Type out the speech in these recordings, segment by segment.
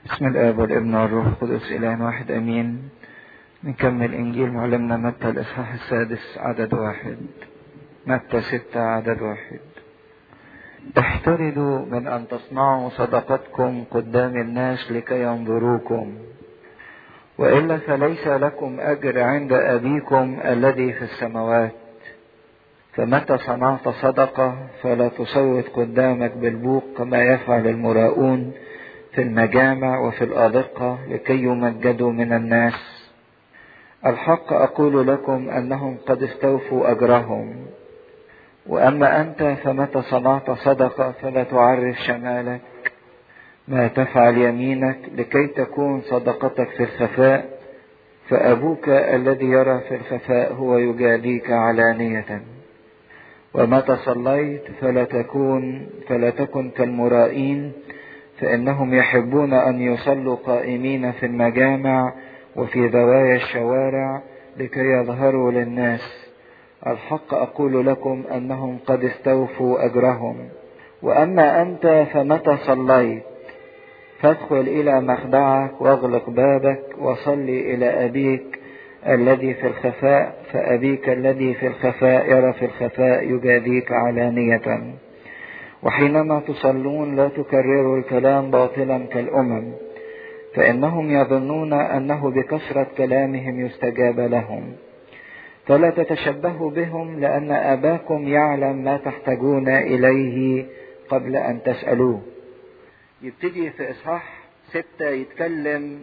بسم الآب والابن والروح القدس إله واحد أمين نكمل إنجيل معلمنا متى الإصحاح السادس عدد واحد متى ستة عدد واحد احتردوا من أن تصنعوا صدقتكم قدام الناس لكي ينظروكم وإلا فليس لكم أجر عند أبيكم الذي في السماوات فمتى صنعت صدقة فلا تصوت قدامك بالبوق كما يفعل المراؤون في المجامع وفي الأدقة لكي يمجدوا من الناس الحق أقول لكم أنهم قد استوفوا أجرهم وأما أنت فمتى صنعت صدقة فلا تعرف شمالك ما تفعل يمينك لكي تكون صدقتك في الخفاء فأبوك الذي يرى في الخفاء هو يجازيك علانية ومتى صليت فلا تكون فلا تكن كالمرائين فإنهم يحبون أن يصلوا قائمين في المجامع وفي زوايا الشوارع لكي يظهروا للناس الحق أقول لكم أنهم قد استوفوا أجرهم وأما أنت فمتى صليت فادخل إلى مخدعك واغلق بابك وصل إلى أبيك الذي في الخفاء فأبيك الذي في الخفاء يرى في الخفاء يجازيك علانية وحينما تصلون لا تكرروا الكلام باطلا كالأمم فإنهم يظنون أنه بكثرة كلامهم يستجاب لهم فلا تتشبهوا بهم لأن أباكم يعلم ما تحتاجون إليه قبل أن تسألوه يبتدي في إصحاح ستة يتكلم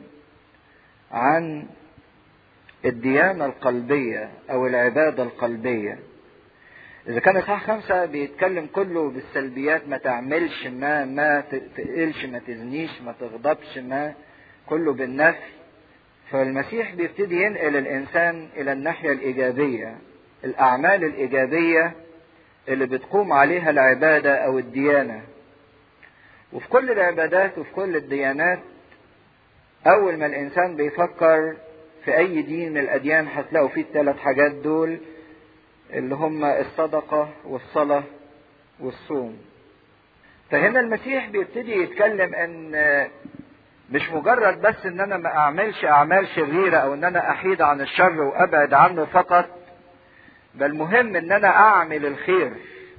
عن الديانة القلبية أو العبادة القلبية إذا كان إصحاح خمسة بيتكلم كله بالسلبيات ما تعملش ما ما تقلش ما تزنيش ما تغضبش ما كله بالنفي فالمسيح بيبتدي ينقل الإنسان إلى الناحية الإيجابية الأعمال الإيجابية اللي بتقوم عليها العبادة أو الديانة وفي كل العبادات وفي كل الديانات أول ما الإنسان بيفكر في أي دين من الأديان هتلاقوا فيه الثلاث حاجات دول اللي هم الصدقة والصلاة والصوم فهنا المسيح بيبتدي يتكلم ان مش مجرد بس ان انا ما اعملش اعمال شريرة او ان انا احيد عن الشر وابعد عنه فقط بل مهم ان انا اعمل الخير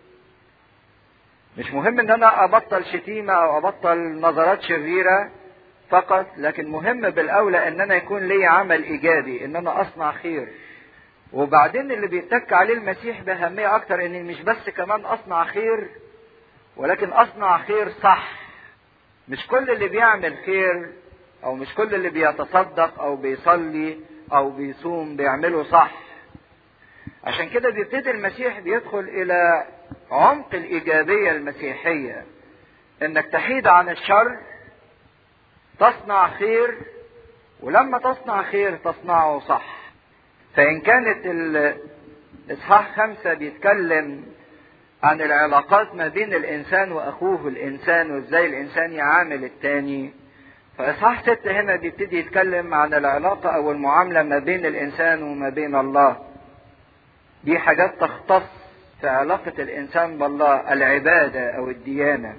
مش مهم ان انا ابطل شتيمة او ابطل نظرات شريرة فقط لكن مهم بالاولى ان انا يكون لي عمل ايجابي ان انا اصنع خير وبعدين اللي بيتك عليه المسيح بأهمية أكتر إني مش بس كمان أصنع خير ولكن أصنع خير صح مش كل اللي بيعمل خير أو مش كل اللي بيتصدق أو بيصلي أو بيصوم بيعمله صح عشان كده بيبتدي المسيح بيدخل إلى عمق الإيجابية المسيحية إنك تحيد عن الشر تصنع خير ولما تصنع خير تصنعه صح فإن كانت الإصحاح خمسة بيتكلم عن العلاقات ما بين الإنسان وأخوه الإنسان وإزاي الإنسان يعامل التاني فإصحاح ستة هنا بيبتدي يتكلم عن العلاقة أو المعاملة ما بين الإنسان وما بين الله دي حاجات تختص في علاقة الإنسان بالله العبادة أو الديانة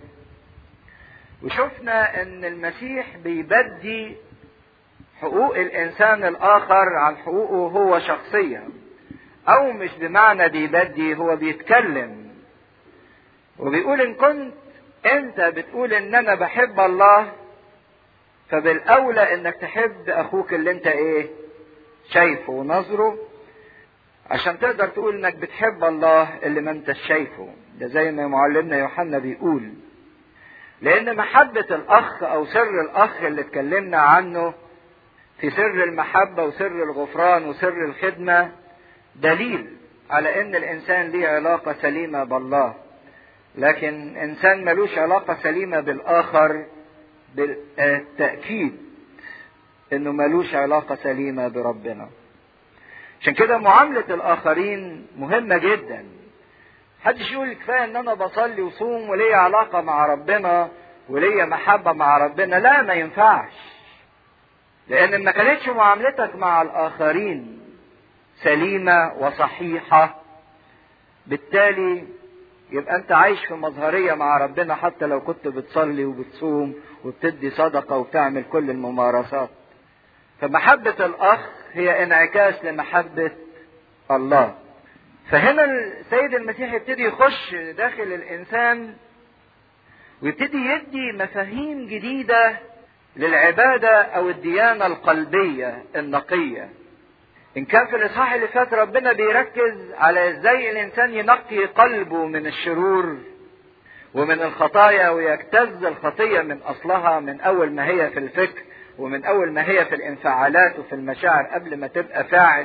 وشفنا أن المسيح بيبدي حقوق الانسان الاخر عن حقوقه هو شخصيا او مش بمعنى بيبدي هو بيتكلم وبيقول ان كنت انت بتقول ان انا بحب الله فبالاولى انك تحب اخوك اللي انت ايه شايفه ونظره عشان تقدر تقول انك بتحب الله اللي ما انت شايفه ده زي ما معلمنا يوحنا بيقول لان محبة الاخ او سر الاخ اللي اتكلمنا عنه في سر المحبة وسر الغفران وسر الخدمة دليل على ان الانسان ليه علاقة سليمة بالله لكن انسان ملوش علاقة سليمة بالاخر بالتأكيد انه ملوش علاقة سليمة بربنا عشان كده معاملة الاخرين مهمة جدا محدش يقول كفاية ان انا بصلي وصوم وليا علاقة مع ربنا وليا محبة مع ربنا لا ما ينفعش لان ما كانتش معاملتك مع الاخرين سليمه وصحيحه بالتالي يبقى انت عايش في مظهرية مع ربنا حتى لو كنت بتصلي وبتصوم وبتدي صدقة وبتعمل كل الممارسات فمحبة الأخ هي انعكاس لمحبة الله فهنا السيد المسيح يبتدي يخش داخل الإنسان ويبتدي يدي مفاهيم جديدة للعبادة أو الديانة القلبية النقية إن كان في الإصحاح اللي فات ربنا بيركز على إزاي الإنسان ينقي قلبه من الشرور ومن الخطايا ويجتز الخطية من أصلها من أول ما هي في الفكر ومن أول ما هي في الانفعالات وفي المشاعر قبل ما تبقى فاعل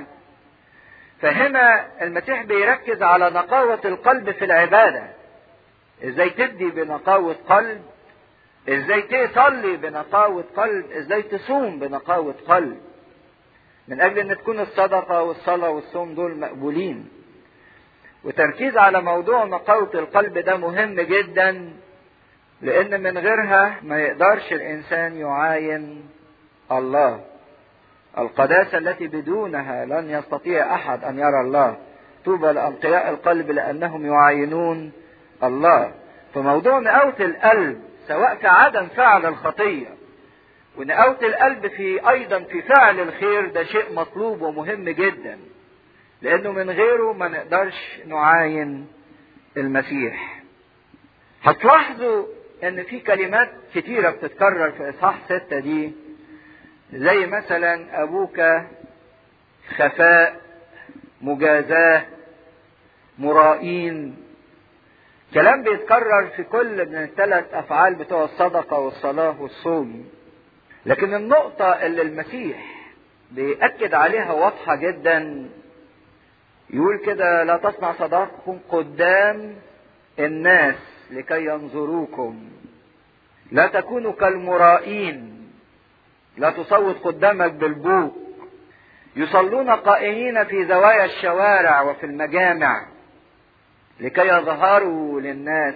فهنا المسيح بيركز على نقاوة القلب في العبادة ازاي تدي بنقاوة قلب ازاي تصلي بنقاوة قلب ازاي تصوم بنقاوة قلب من اجل ان تكون الصدقة والصلاة والصوم دول مقبولين وتركيز على موضوع نقاوة القلب ده مهم جدا لان من غيرها ما يقدرش الانسان يعاين الله القداسة التي بدونها لن يستطيع احد ان يرى الله طوبى لانقياء القلب لانهم يعاينون الله فموضوع نقاوة القلب سواء في عدم فعل الخطية ونقاوة القلب في أيضا في فعل الخير ده شيء مطلوب ومهم جدا لأنه من غيره ما نقدرش نعاين المسيح هتلاحظوا ان في كلمات كتيرة بتتكرر في اصحاح ستة دي زي مثلا ابوك خفاء مجازاة مرائين كلام بيتكرر في كل من الثلاث افعال بتوع الصدقة والصلاة والصوم لكن النقطة اللي المسيح بيأكد عليها واضحة جدا يقول كده لا تصنع صداقكم قدام الناس لكي ينظروكم لا تكونوا كالمرائين لا تصوت قدامك بالبوق يصلون قائمين في زوايا الشوارع وفي المجامع لكي يظهروا للناس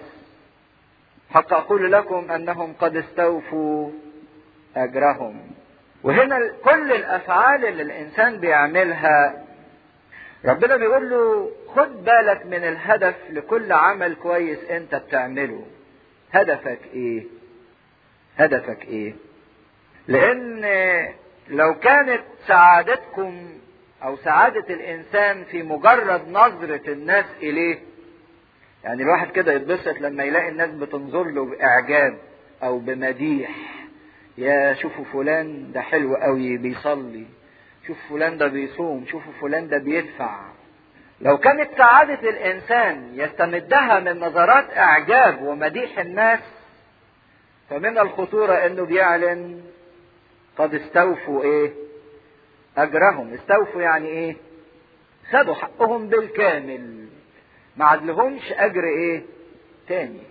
حق أقول لكم أنهم قد استوفوا أجرهم وهنا كل الأفعال اللي الإنسان بيعملها ربنا بيقول له خد بالك من الهدف لكل عمل كويس أنت بتعمله هدفك إيه؟ هدفك إيه؟ لأن لو كانت سعادتكم أو سعادة الإنسان في مجرد نظرة الناس إليه يعني الواحد كده يتبسط لما يلاقي الناس بتنظر له بإعجاب أو بمديح يا شوفوا فلان ده حلو قوي بيصلي شوف فلان ده بيصوم شوفوا فلان ده بيدفع لو كانت سعادة الإنسان يستمدها من نظرات إعجاب ومديح الناس فمن الخطورة إنه بيعلن قد استوفوا إيه؟ أجرهم، استوفوا يعني إيه؟ خدوا حقهم بالكامل ما عدلهمش أجر إيه؟ تاني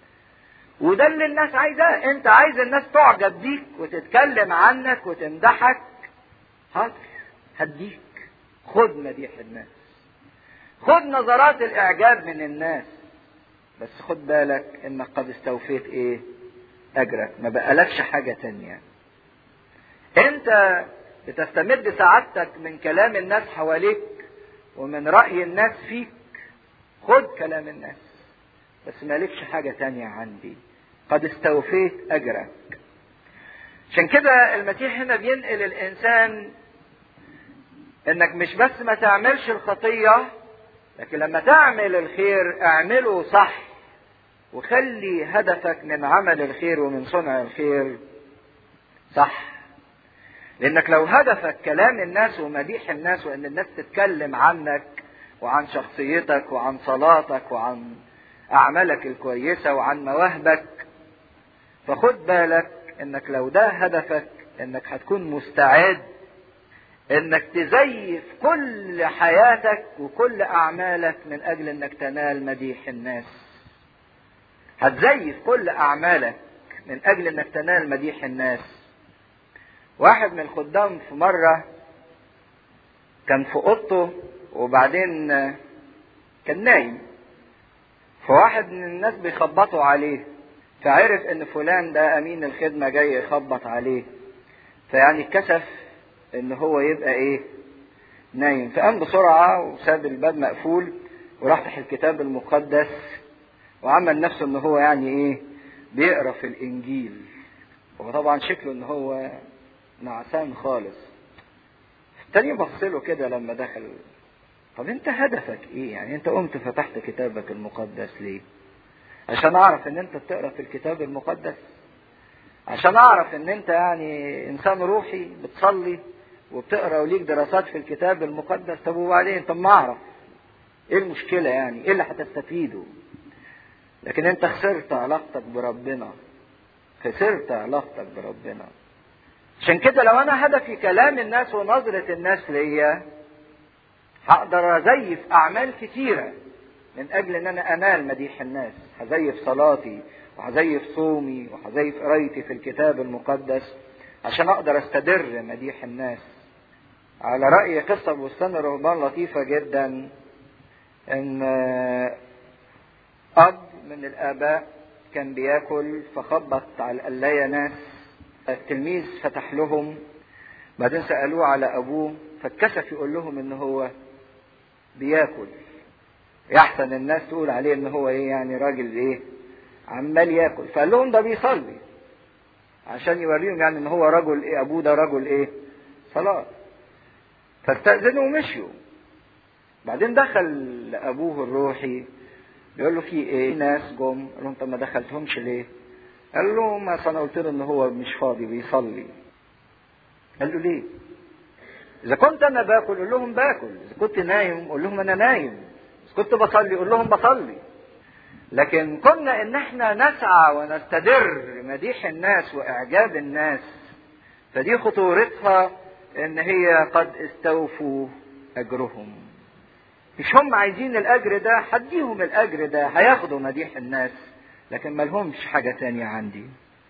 وده اللي الناس عايزاه انت عايز الناس تعجب بيك وتتكلم عنك وتمدحك حاضر هديك خد مديح الناس خد نظرات الاعجاب من الناس بس خد بالك انك قد استوفيت ايه اجرك ما بقالكش حاجة تانية انت بتستمد سعادتك من كلام الناس حواليك ومن رأي الناس فيك خد كلام الناس بس مالكش حاجة تانية عندي قد استوفيت أجرك عشان كده المسيح هنا بينقل الإنسان إنك مش بس ما تعملش الخطية لكن لما تعمل الخير اعمله صح وخلي هدفك من عمل الخير ومن صنع الخير صح لانك لو هدفك كلام الناس ومديح الناس وان الناس تتكلم عنك وعن شخصيتك وعن صلاتك وعن اعمالك الكويسه وعن مواهبك فخد بالك انك لو ده هدفك انك هتكون مستعد انك تزيف كل حياتك وكل اعمالك من اجل انك تنال مديح الناس هتزيف كل اعمالك من اجل انك تنال مديح الناس واحد من الخدام في مره كان في اوضته وبعدين كان نايم فواحد من الناس بيخبطوا عليه فعرف ان فلان ده امين الخدمة جاي يخبط عليه فيعني اتكسف ان هو يبقى ايه نايم فقام بسرعة وساب الباب مقفول وراح تحت الكتاب المقدس وعمل نفسه ان هو يعني ايه بيقرا في الانجيل وطبعا شكله ان هو نعسان خالص التاني بص له كده لما دخل طب انت هدفك ايه يعني انت قمت فتحت كتابك المقدس ليه عشان اعرف ان انت بتقرا في الكتاب المقدس عشان اعرف ان انت يعني انسان روحي بتصلي وبتقرا وليك دراسات في الكتاب المقدس طب وبعدين طب ما اعرف ايه المشكله يعني ايه اللي هتستفيده لكن انت خسرت علاقتك بربنا خسرت علاقتك بربنا عشان كده لو انا هدفي كلام الناس ونظرة الناس ليا هقدر ازيف اعمال كتيرة من اجل ان انا انال مديح الناس هزيف صلاتي وهزيف صومي وهزيف قرايتي في الكتاب المقدس عشان اقدر استدر مديح الناس على رأي قصة بستان الرهبان لطيفة جدا ان اب من الاباء كان بياكل فخبط على القلاية ناس التلميذ فتح لهم بعدين سألوه على أبوه فاتكسف يقول لهم إن هو بياكل يحسن الناس تقول عليه إن هو إيه يعني راجل إيه عمال ياكل فقال لهم ده بيصلي عشان يوريهم يعني إن هو رجل إيه أبوه ده رجل إيه صلاة فاستأذنوا ومشيوا بعدين دخل أبوه الروحي بيقول له في ايه ناس جم قال لهم طب ما دخلتهمش ليه قال له ما انا قلت له ان هو مش فاضي بيصلي قال له ليه اذا كنت انا باكل قول لهم باكل اذا كنت نايم قول لهم انا نايم اذا كنت بصلي قول لهم بصلي لكن كنا ان احنا نسعى ونستدر مديح الناس واعجاب الناس فدي خطورتها ان هي قد استوفوا اجرهم مش هم عايزين الاجر ده هديهم الاجر ده هياخدوا مديح الناس لكن ملهمش حاجة تانية عندي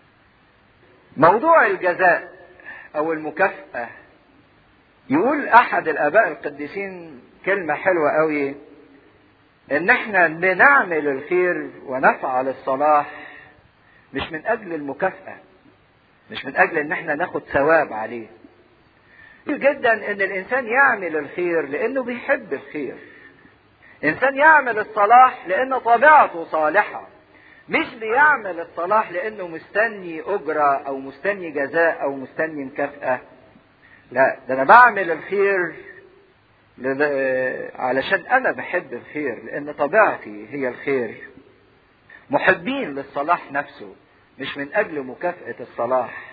موضوع الجزاء او المكافأة يقول احد الاباء القديسين كلمة حلوة قوي ان احنا بنعمل الخير ونفعل الصلاح مش من اجل المكافأة مش من اجل ان احنا ناخد ثواب عليه جدا ان الانسان يعمل الخير لانه بيحب الخير انسان يعمل الصلاح لان طبيعته صالحة مش بيعمل الصلاح لانه مستني اجرة او مستني جزاء او مستني مكافأة لا ده انا بعمل الخير علشان انا بحب الخير لان طبيعتي هي الخير محبين للصلاح نفسه مش من اجل مكافأة الصلاح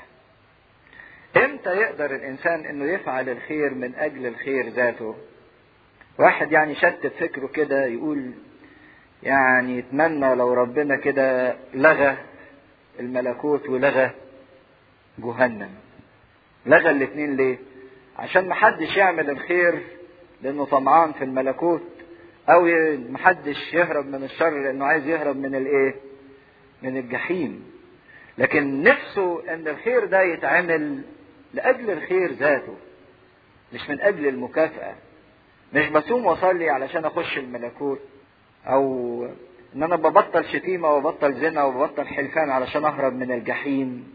امتى يقدر الانسان انه يفعل الخير من اجل الخير ذاته واحد يعني شتت فكره كده يقول يعني يتمنى لو ربنا كده لغى الملكوت ولغى جهنم لغى الاتنين ليه عشان محدش يعمل الخير لانه طمعان في الملكوت او محدش يهرب من الشر لانه عايز يهرب من الايه من الجحيم لكن نفسه ان الخير ده يتعمل لاجل الخير ذاته مش من اجل المكافاه مش بصوم واصلي علشان اخش الملكوت او ان انا ببطل شتيمه وبطل زنا وببطل حلفان علشان اهرب من الجحيم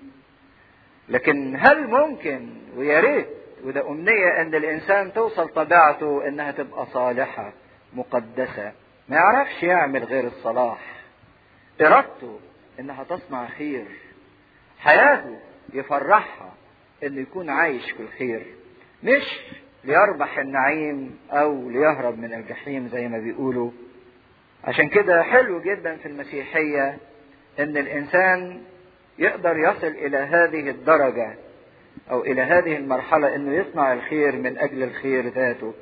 لكن هل ممكن ويا ريت وده امنيه ان الانسان توصل طبيعته انها تبقى صالحه مقدسه ما يعرفش يعمل غير الصلاح ارادته انها تصنع خير حياته يفرحها انه يكون عايش في الخير مش ليربح النعيم او ليهرب من الجحيم زي ما بيقولوا عشان كده حلو جدا في المسيحية ان الانسان يقدر يصل الى هذه الدرجة او الى هذه المرحلة انه يصنع الخير من اجل الخير ذاته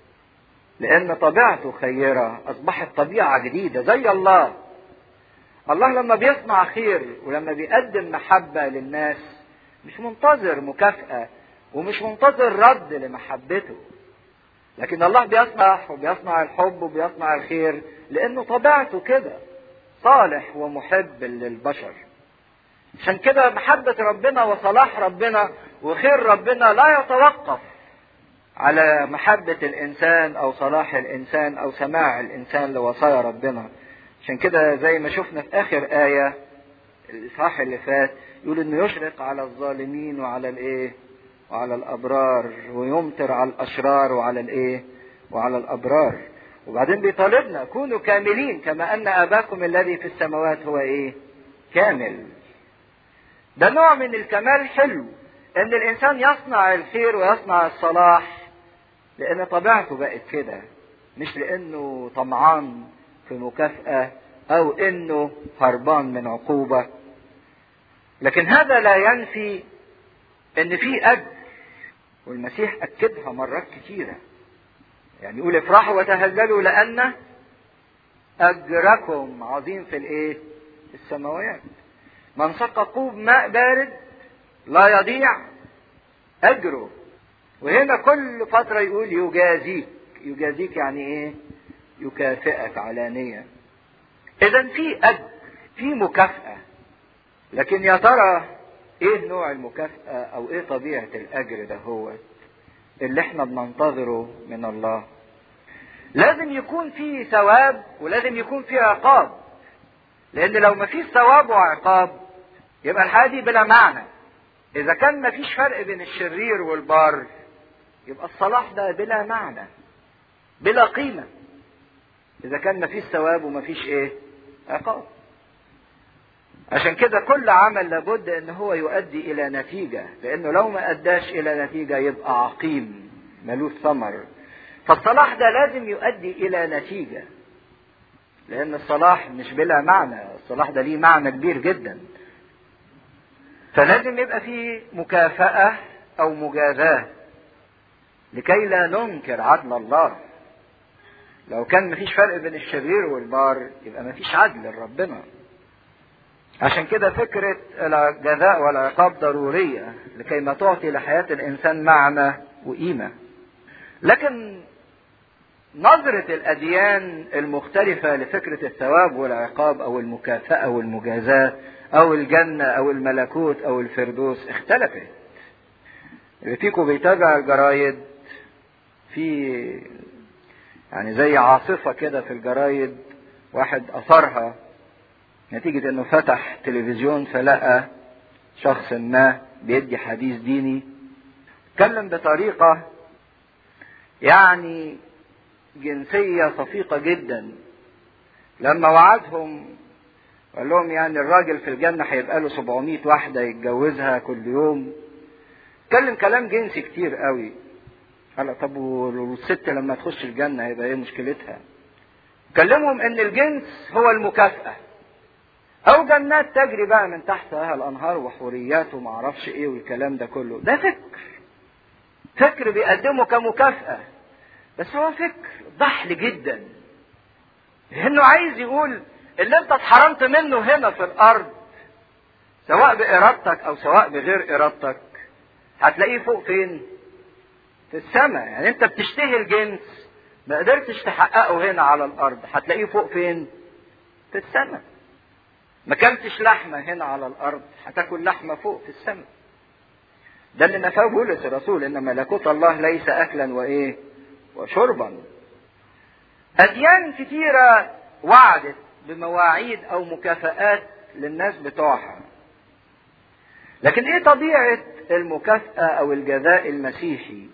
لان طبيعته خيرة اصبحت طبيعة جديدة زي الله الله لما بيصنع خير ولما بيقدم محبة للناس مش منتظر مكافأة ومش منتظر رد لمحبته لكن الله بيصنع وبيصنع الحب وبيصنع الخير لانه طبيعته كده صالح ومحب للبشر عشان كده محبة ربنا وصلاح ربنا وخير ربنا لا يتوقف على محبة الإنسان أو صلاح الإنسان أو سماع الإنسان لوصايا ربنا عشان كده زي ما شفنا في آخر آية الإصحاح اللي فات يقول إنه يشرق على الظالمين وعلى الإيه؟ وعلى الأبرار ويمطر على الأشرار وعلى الإيه؟ وعلى الأبرار وبعدين بيطالبنا كونوا كاملين كما ان اباكم الذي في السماوات هو ايه كامل ده نوع من الكمال حلو ان الانسان يصنع الخير ويصنع الصلاح لان طبيعته بقت كده مش لانه طمعان في مكافأة او انه هربان من عقوبة لكن هذا لا ينفي ان في اجر والمسيح اكدها مرات كتيرة يعني يقول افرحوا وتهللوا لان اجركم عظيم في الايه في السماوات من سقى كوب ماء بارد لا يضيع اجره وهنا كل فترة يقول يجازيك يجازيك يعني ايه يكافئك علانية اذا في اجر في مكافأة لكن يا ترى ايه نوع المكافأة او ايه طبيعة الاجر ده هو اللي احنا بننتظره من الله لازم يكون في ثواب ولازم يكون في عقاب لان لو ما فيش ثواب وعقاب يبقى الحياة دي بلا معنى اذا كان ما فيش فرق بين الشرير والبار يبقى الصلاح ده بلا معنى بلا قيمة اذا كان ما فيش ثواب وما فيش ايه عقاب عشان كده كل عمل لابد ان هو يؤدي الى نتيجة لانه لو ما اداش الى نتيجة يبقى عقيم ملوش ثمر فالصلاح ده لازم يؤدي الى نتيجة لان الصلاح مش بلا معنى الصلاح ده ليه معنى كبير جدا فلازم يبقى فيه مكافأة او مجازاة لكي لا ننكر عدل الله لو كان مفيش فرق بين الشرير والبار يبقى مفيش عدل لربنا عشان كده فكرة الجزاء والعقاب ضرورية لكي ما تعطي لحياة الإنسان معنى وقيمة لكن نظرة الأديان المختلفة لفكرة الثواب والعقاب أو المكافأة والمجازاة أو الجنة أو الملكوت أو الفردوس اختلفت اللي فيكم بيتابع الجرايد في يعني زي عاصفة كده في الجرايد واحد أثرها نتيجة انه فتح تلفزيون فلقى شخص ما بيدي حديث ديني اتكلم بطريقة يعني جنسية صفيقة جدا لما وعدهم قال لهم يعني الراجل في الجنة هيبقى له 700 واحدة يتجوزها كل يوم اتكلم كلام جنسي كتير قوي قال طب والست لما تخش الجنة هيبقى ايه مشكلتها كلمهم ان الجنس هو المكافأة او جنات تجري بقى من تحتها الانهار وحوريات وما اعرفش ايه والكلام ده كله ده فكر فكر بيقدمه كمكافأة بس هو فكر ضحل جدا لانه عايز يقول اللي انت اتحرمت منه هنا في الارض سواء بارادتك او سواء بغير ارادتك هتلاقيه فوق فين في السماء يعني انت بتشتهي الجنس ما قدرتش تحققه هنا على الارض هتلاقيه فوق فين في السماء ما كلتش لحمة هنا على الأرض هتاكل لحمة فوق في السماء ده اللي نفاه بولس الرسول إن ملكوت الله ليس أكلا وإيه وشربا أديان كتيرة وعدت بمواعيد أو مكافآت للناس بتوعها لكن إيه طبيعة المكافأة أو الجزاء المسيحي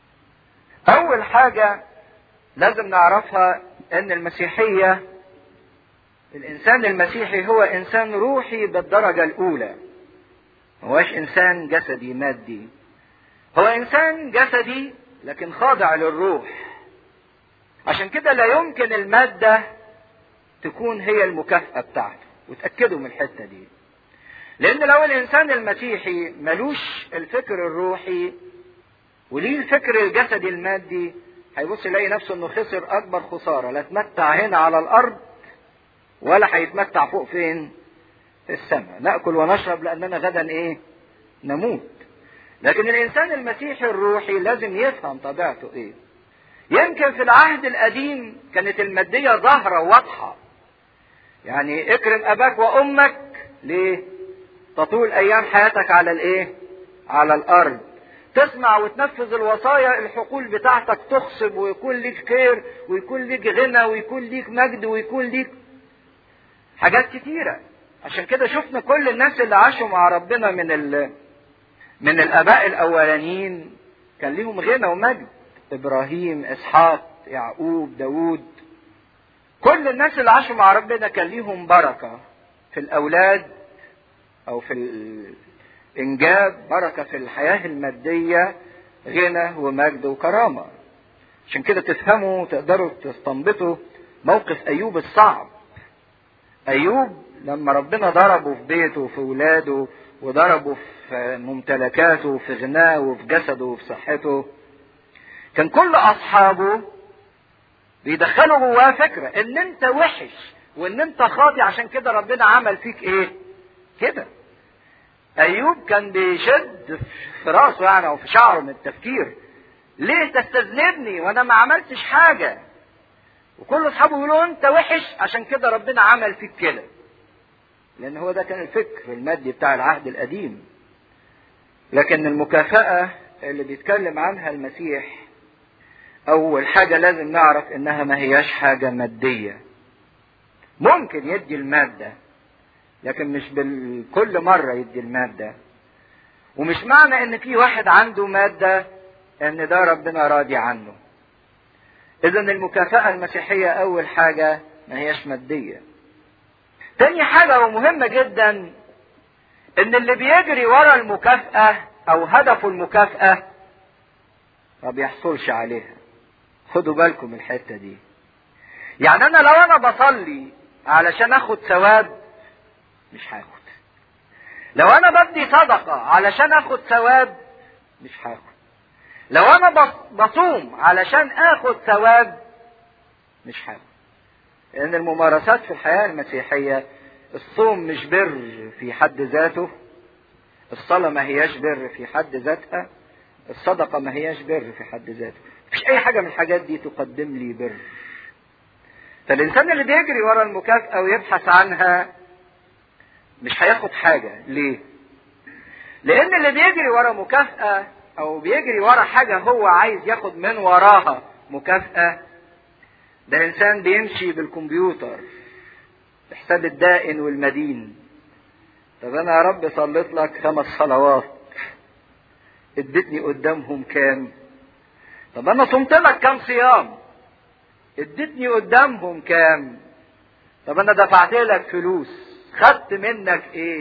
أول حاجة لازم نعرفها إن المسيحية الإنسان المسيحي هو إنسان روحي بالدرجة الأولى هوش إنسان جسدي مادي هو إنسان جسدي لكن خاضع للروح عشان كده لا يمكن المادة تكون هي المكافأة بتاعته وتأكدوا من الحتة دي لأن لو الإنسان المسيحي ملوش الفكر الروحي وليه الفكر الجسدي المادي هيبص يلاقي نفسه انه خسر اكبر خساره لا اتمتع هنا على الارض ولا هيتمتع فوق فين في السماء ناكل ونشرب لاننا غدا ايه نموت لكن الانسان المسيحي الروحي لازم يفهم طبيعته ايه يمكن في العهد القديم كانت الماديه ظاهره واضحه يعني اكرم اباك وامك ليه تطول ايام حياتك على الايه على الارض تسمع وتنفذ الوصايا الحقول بتاعتك تخصب ويكون ليك خير ويكون ليك غنى ويكون ليك مجد ويكون ليك حاجات كتيرة عشان كده شفنا كل الناس اللي عاشوا مع ربنا من ال... من الآباء الأولانيين كان ليهم غنى ومجد إبراهيم إسحاق يعقوب داوود كل الناس اللي عاشوا مع ربنا كان ليهم بركة في الأولاد أو في الإنجاب بركة في الحياة المادية غنى ومجد وكرامة عشان كده تفهموا تقدروا تستنبطوا موقف أيوب الصعب أيوب لما ربنا ضربه في بيته وفي ولاده وضربه في ممتلكاته وفي غناه وفي جسده وفي صحته كان كل أصحابه بيدخلوا جواه فكرة إن أنت وحش وإن أنت خاطي عشان كده ربنا عمل فيك إيه؟ كده. أيوب كان بيشد في راسه يعني أو في شعره من التفكير. ليه تستذنبني وأنا ما عملتش حاجة؟ وكل أصحابه يقولوا أنت وحش عشان كده ربنا عمل فيك كده. لأن هو ده كان الفكر المادي بتاع العهد القديم. لكن المكافأة اللي بيتكلم عنها المسيح أول حاجة لازم نعرف إنها ما هياش حاجة مادية. ممكن يدي المادة لكن مش بكل مرة يدي المادة. ومش معنى إن في واحد عنده مادة إن ده ربنا راضي عنه. إذا المكافأة المسيحية أول حاجة ما هياش مادية. تاني حاجة ومهمة جدا إن اللي بيجري ورا المكافأة أو هدفه المكافأة ما بيحصلش عليها. خدوا بالكم من الحته دي يعني انا لو انا بصلي علشان اخد ثواب مش هاخد لو انا بدي صدقه علشان اخد ثواب مش هاخد لو انا بصوم علشان اخد ثواب مش هاخد لان الممارسات في الحياه المسيحيه الصوم مش بر في حد ذاته الصلاه ما هياش بر في حد ذاتها الصدقه ما هياش بر في حد ذاته مفيش اي حاجه من الحاجات دي تقدم لي بر فالانسان اللي بيجري ورا المكافاه ويبحث عنها مش هياخد حاجه ليه لان اللي بيجري ورا مكافاه او بيجري ورا حاجه هو عايز ياخد من وراها مكافاه ده انسان بيمشي بالكمبيوتر بحساب الدائن والمدين طب انا يا رب صليت لك خمس صلوات اديتني قدامهم كام طب انا صمت لك كام صيام اديتني قدامهم كام طب انا دفعت لك فلوس خدت منك ايه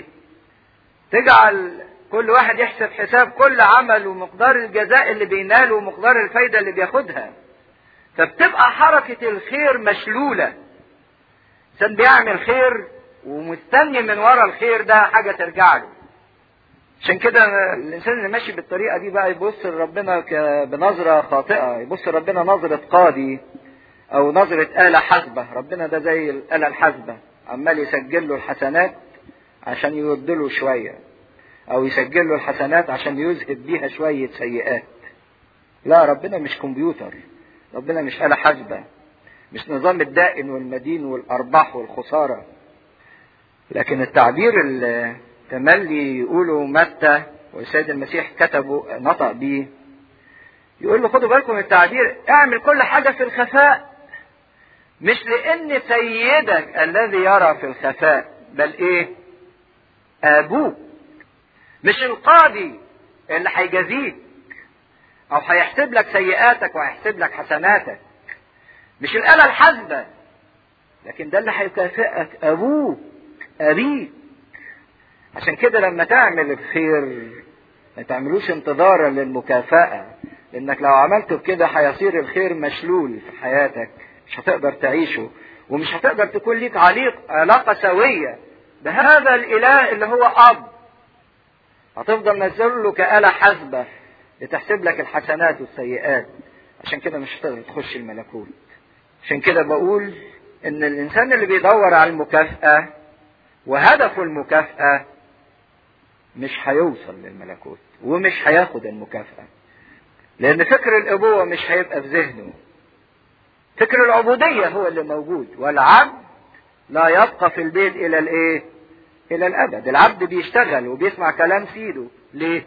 تجعل كل واحد يحسب حساب كل عمل ومقدار الجزاء اللي بيناله ومقدار الفايدة اللي بياخدها فبتبقى حركة الخير مشلولة انسان بيعمل خير ومستني من ورا الخير ده حاجة ترجع له عشان كده الانسان اللي ماشي بالطريقه دي بقى يبص لربنا بنظره خاطئه يبص لربنا نظره قاضي او نظره اله حاسبه ربنا ده زي الاله الحاسبه عمال يسجل له الحسنات عشان يرد له شويه او يسجل له الحسنات عشان يذهب بيها شويه سيئات لا ربنا مش كمبيوتر ربنا مش اله حاسبه مش نظام الدائن والمدين والارباح والخساره لكن التعبير اللي تملي يقولوا متى والسيد المسيح كتبه نطق بيه يقول له خدوا بالكم من التعبير اعمل كل حاجة في الخفاء مش لان سيدك الذي يرى في الخفاء بل ايه ابوك مش القاضي اللي هيجازيك او هيحسب لك سيئاتك وهيحسب لك حسناتك مش الآلة الحاسبة لكن ده اللي هيكافئك ابوك ابيك عشان كده لما تعمل الخير ما تعملوش انتظارا للمكافأة لانك لو عملت بكده هيصير الخير مشلول في حياتك مش هتقدر تعيشه ومش هتقدر تكون ليك عليق علاقة سوية بهذا الاله اللي هو اب هتفضل نزل له كآلة حاسبة لتحسب لك الحسنات والسيئات عشان كده مش هتقدر تخش الملكوت عشان كده بقول ان الانسان اللي بيدور على المكافأة وهدفه المكافأة مش هيوصل للملكوت ومش هياخد المكافأة لأن فكر الأبوة مش هيبقى في ذهنه فكر العبودية هو اللي موجود والعبد لا يبقى في البيت إلى الإيه؟ إلى الأبد العبد بيشتغل وبيسمع كلام سيده ليه؟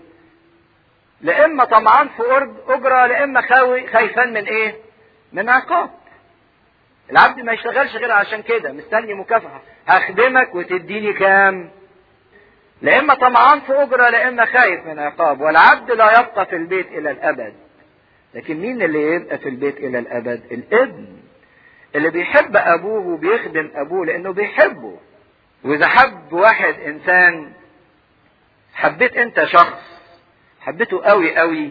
لإما طمعان في أرض أجرة لإما خاوي خايفان من إيه؟ من عقاب العبد ما يشتغلش غير عشان كده مستني مكافأة هخدمك وتديني كام لا إما طمعان في أجرة لا إما خايف من عقاب والعبد لا يبقى في البيت إلى الأبد لكن مين اللي يبقى في البيت إلى الأبد الابن اللي بيحب ابوه وبيخدم ابوه لانه بيحبه واذا حب واحد انسان حبيت انت شخص حبيته قوي قوي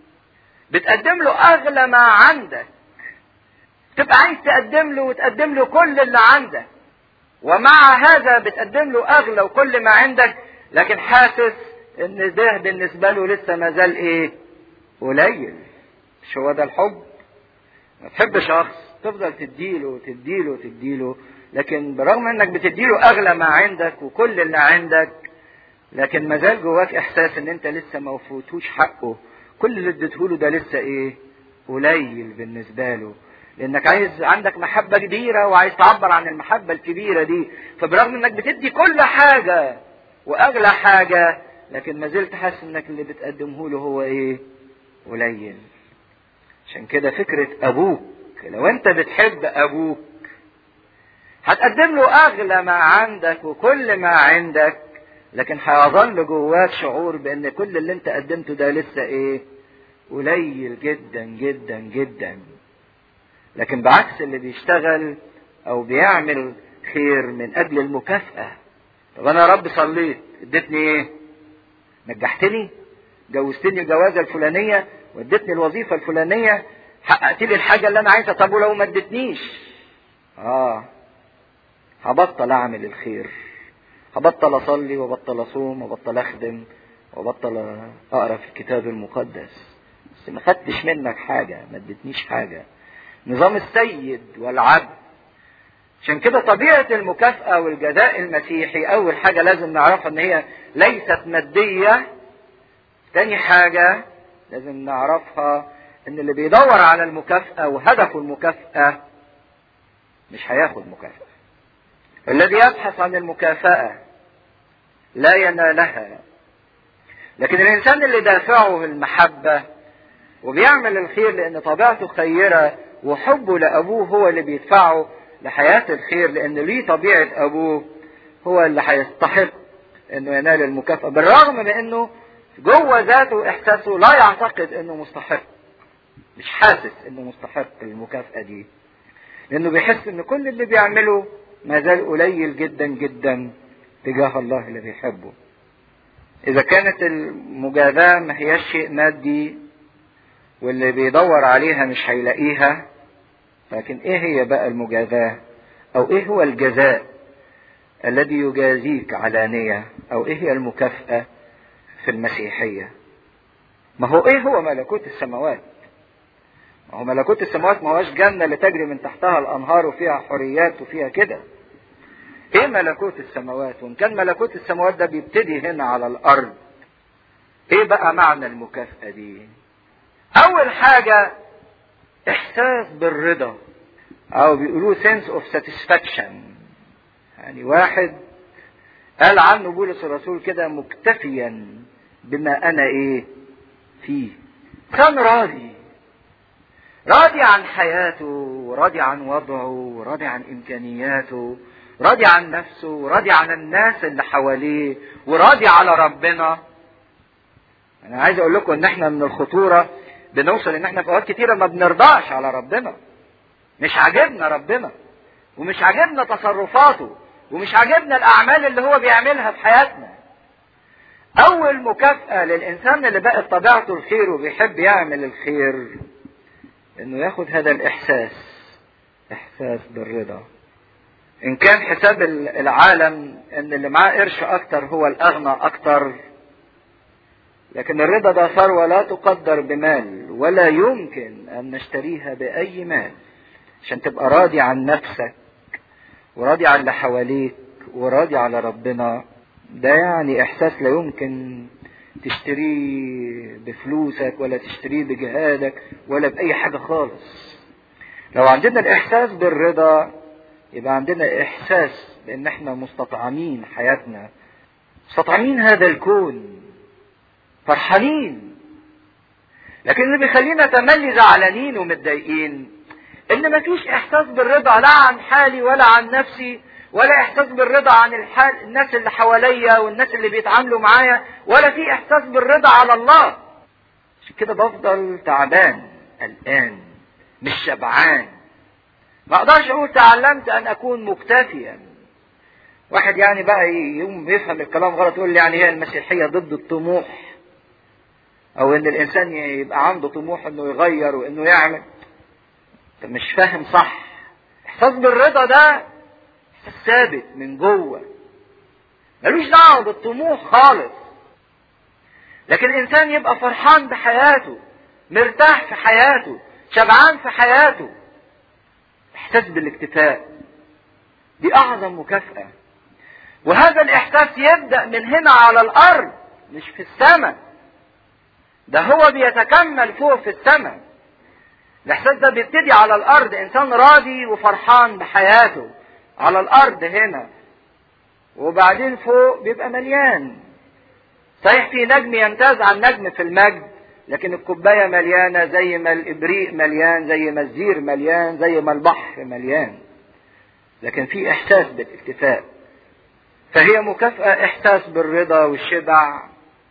بتقدم له اغلى ما عندك تبقى عايز تقدم له وتقدم له كل اللي عندك ومع هذا بتقدم له اغلى وكل ما عندك لكن حاسس ان ده بالنسبه له لسه ما زال ايه قليل مش هو ده الحب ما تحب شخص تفضل تديله وتديله وتديله لكن برغم انك بتديله اغلى ما عندك وكل اللي عندك لكن ما زال جواك احساس ان انت لسه ما وفوتوش حقه كل اللي اديتهوله ده لسه ايه قليل بالنسبه له لانك عايز عندك محبه كبيره وعايز تعبر عن المحبه الكبيره دي فبرغم انك بتدي كل حاجه واغلى حاجه لكن ما زلت حاسس انك اللي بتقدمه له هو ايه قليل عشان كده فكره ابوك لو انت بتحب ابوك هتقدم له اغلى ما عندك وكل ما عندك لكن هيظل جواك شعور بان كل اللي انت قدمته ده لسه ايه قليل جدا جدا جدا لكن بعكس اللي بيشتغل او بيعمل خير من اجل المكافأة طب انا يا رب صليت اديتني ايه نجحتني جوزتني الجوازة الفلانية واديتني الوظيفة الفلانية حققت لي الحاجة اللي انا عايزها طب ولو ما اديتنيش اه هبطل اعمل الخير هبطل اصلي وبطل اصوم وبطل اخدم وبطل اقرا في الكتاب المقدس بس ما خدتش منك حاجه ما اديتنيش حاجه نظام السيد والعبد عشان كده طبيعه المكافاه والجزاء المسيحي اول حاجه لازم نعرفها ان هي ليست ماديه تاني حاجه لازم نعرفها ان اللي بيدور على المكافاه وهدفه المكافاه مش هياخد مكافاه الذي يبحث عن المكافأة لا ينالها لكن الإنسان اللي دافعه المحبة وبيعمل الخير لأن طبيعته خيرة وحبه لأبوه هو اللي بيدفعه لحياة الخير لأن ليه طبيعة أبوه هو اللي هيستحق إنه ينال المكافأة بالرغم من إنه جوه ذاته وإحساسه لا يعتقد إنه مستحق مش حاسس إنه مستحق المكافأة دي لأنه بيحس إن كل اللي بيعمله ما زال قليل جدا جدا تجاه الله اللي بيحبه إذا كانت المجازاة ما هياش شيء مادي واللي بيدور عليها مش هيلاقيها لكن إيه هي بقى المجازاة أو إيه هو الجزاء الذي يجازيك علانية أو إيه هي المكافأة في المسيحية ما هو إيه هو ملكوت السماوات ما هو ملكوت السماوات ما هوش جنة اللي تجري من تحتها الأنهار وفيها حريات وفيها كده ايه ملكوت السماوات وان كان ملكوت السماوات ده بيبتدي هنا على الارض ايه بقى معنى المكافأة دي اول حاجة احساس بالرضا او بيقولوه sense of satisfaction يعني واحد قال عنه بولس الرسول كده مكتفيا بما انا ايه فيه كان راضي راضي عن حياته وراضي عن وضعه وراضي عن امكانياته راضي عن نفسه وراضي عن الناس اللي حواليه وراضي على ربنا انا عايز اقول لكم ان احنا من الخطوره بنوصل ان احنا في اوقات كتيره ما بنرضاش على ربنا مش عاجبنا ربنا ومش عاجبنا تصرفاته ومش عاجبنا الاعمال اللي هو بيعملها في حياتنا اول مكافاه للانسان اللي بقت طبيعته الخير وبيحب يعمل الخير انه ياخد هذا الاحساس احساس بالرضا ان كان حساب العالم ان اللي معاه قرش اكتر هو الاغنى اكتر لكن الرضا ده ثروة لا تقدر بمال ولا يمكن ان نشتريها باي مال عشان تبقى راضي عن نفسك وراضي عن اللي حواليك وراضي على ربنا ده يعني احساس لا يمكن تشتريه بفلوسك ولا تشتريه بجهادك ولا باي حاجة خالص لو عندنا الاحساس بالرضا يبقى عندنا احساس بان احنا مستطعمين حياتنا مستطعمين هذا الكون فرحانين لكن اللي بيخلينا تملي زعلانين ومتضايقين ان مفيش احساس بالرضا لا عن حالي ولا عن نفسي ولا احساس بالرضا عن الحال الناس اللي حواليا والناس اللي بيتعاملوا معايا ولا في احساس بالرضا على الله عشان كده بفضل تعبان قلقان مش شبعان ما اقدرش اقول تعلمت ان اكون مكتفيا واحد يعني بقى يوم يفهم الكلام غلط يقول لي يعني هي المسيحيه ضد الطموح او ان الانسان يبقى عنده طموح انه يغير وانه يعمل انت مش فاهم صح احساس بالرضا ده احساس ثابت من جوه ملوش دعوه بالطموح خالص لكن الانسان يبقى فرحان بحياته مرتاح في حياته شبعان في حياته احساس بالاكتفاء دي اعظم مكافاه وهذا الاحساس يبدا من هنا على الارض مش في السماء ده هو بيتكمل فوق في السماء الاحساس ده بيبتدي على الارض انسان راضي وفرحان بحياته على الارض هنا وبعدين فوق بيبقى مليان صحيح في نجم يمتاز عن نجم في المجد لكن الكوباية مليانة زي ما الإبريق مليان زي ما الزير مليان زي ما البحر مليان لكن في إحساس بالاكتفاء فهي مكافأة إحساس بالرضا والشبع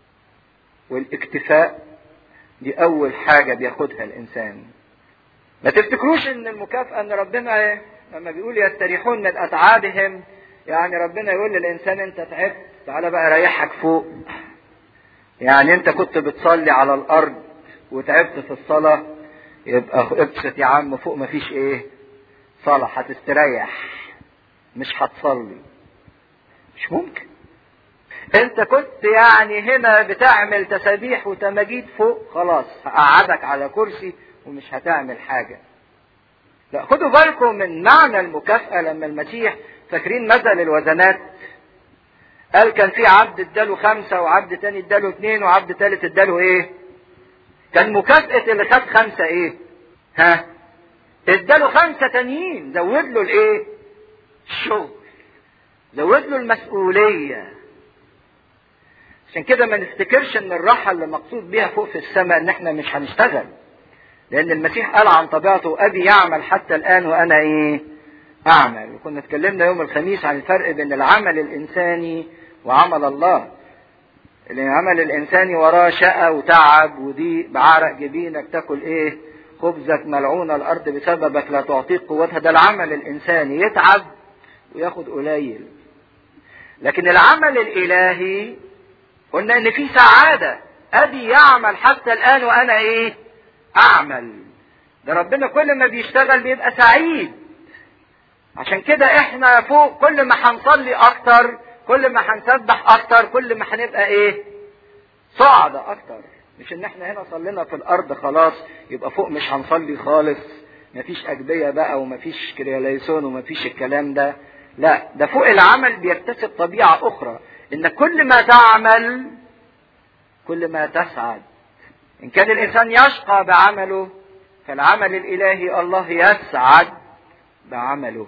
والاكتفاء دي أول حاجة بياخدها الإنسان ما تفتكروش إن المكافأة إن ربنا لما بيقول يستريحون من أتعابهم يعني ربنا يقول للإنسان أنت تعبت تعالى بقى ريحك فوق يعني أنت كنت بتصلي على الأرض وتعبت في الصلاة يبقى ابسط يا عم فوق مفيش إيه صلاة هتستريح مش هتصلي مش ممكن انت كنت يعني هنا بتعمل تسابيح وتماجيد فوق خلاص هقعدك على كرسي ومش هتعمل حاجة لا خدوا بالكم من معنى المكافأة لما المسيح فاكرين مثل الوزنات قال كان في عبد اداله خمسة وعبد تاني اداله اتنين وعبد تالت اداله ايه كان مكافأة اللي خد خمسة ايه ها اداله خمسة تانيين زود له الايه الشغل زود له المسؤولية عشان كده ما نفتكرش ان الراحة اللي مقصود بيها فوق في السماء ان احنا مش هنشتغل لان المسيح قال عن طبيعته ابي يعمل حتى الان وانا ايه اعمل وكنا اتكلمنا يوم الخميس عن الفرق بين العمل الانساني وعمل الله العمل الانساني وراه شقى وتعب وضيق بعرق جبينك تاكل ايه خبزك ملعون الارض بسببك لا تعطيك قوتها ده العمل الانساني يتعب وياخد قليل لكن العمل الالهي قلنا ان في سعاده ابي يعمل حتى الان وانا ايه اعمل ده ربنا كل ما بيشتغل بيبقى سعيد عشان كده احنا فوق كل ما هنصلي اكتر كل ما هنسبح اكتر كل ما هنبقى ايه صعدة اكتر مش ان احنا هنا صلينا في الارض خلاص يبقى فوق مش هنصلي خالص مفيش اجبية بقى ومفيش كرياليسون ومفيش الكلام ده لا ده فوق العمل بيكتسب طبيعة اخرى ان كل ما تعمل كل ما تسعد ان كان الانسان يشقى بعمله فالعمل الالهي الله يسعد بعمله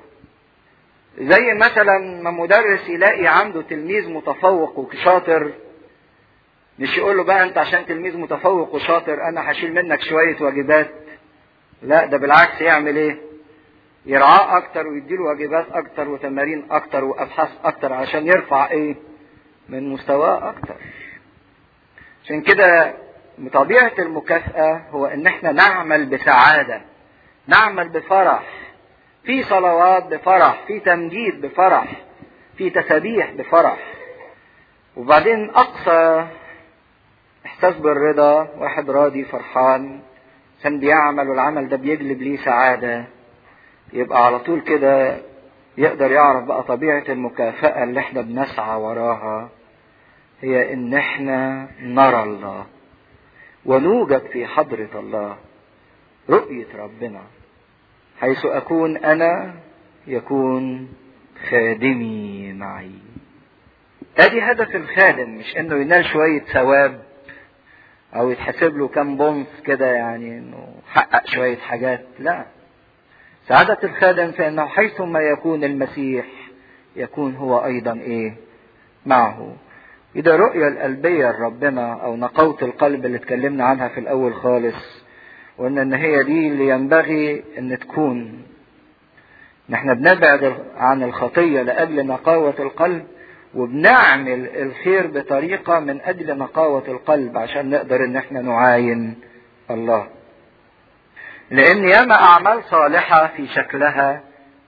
زي مثلا ما مدرس يلاقي عنده تلميذ متفوق وشاطر مش يقول له بقى انت عشان تلميذ متفوق وشاطر انا هشيل منك شويه واجبات لا ده بالعكس يعمل ايه يرعاه اكتر ويديله واجبات اكتر وتمارين اكتر وابحاث اكتر عشان يرفع ايه من مستواه اكتر عشان كده طبيعة المكافأة هو ان احنا نعمل بسعادة نعمل بفرح في صلوات بفرح في تمجيد بفرح في تسابيح بفرح وبعدين اقصى احساس بالرضا واحد راضي فرحان كان بيعمل والعمل ده بيجلب ليه سعادة يبقى على طول كده يقدر يعرف بقى طبيعة المكافأة اللي احنا بنسعى وراها هي ان احنا نرى الله ونوجد في حضرة الله رؤية ربنا حيث أكون أنا يكون خادمي معي ادي هدف الخادم مش انه ينال شوية ثواب او يتحسب له كام بونص كده يعني انه حقق شوية حاجات لا سعادة الخادم في انه حيثما يكون المسيح يكون هو ايضا ايه معه إذا رؤية القلبية لربنا أو نقاوة القلب اللي اتكلمنا عنها في الأول خالص وإن إن هي دي اللي ينبغي إن تكون نحن بنبعد عن الخطية لأجل نقاوة القلب وبنعمل الخير بطريقة من أجل نقاوة القلب عشان نقدر إن احنا نعاين الله لأن ياما أعمال صالحة في شكلها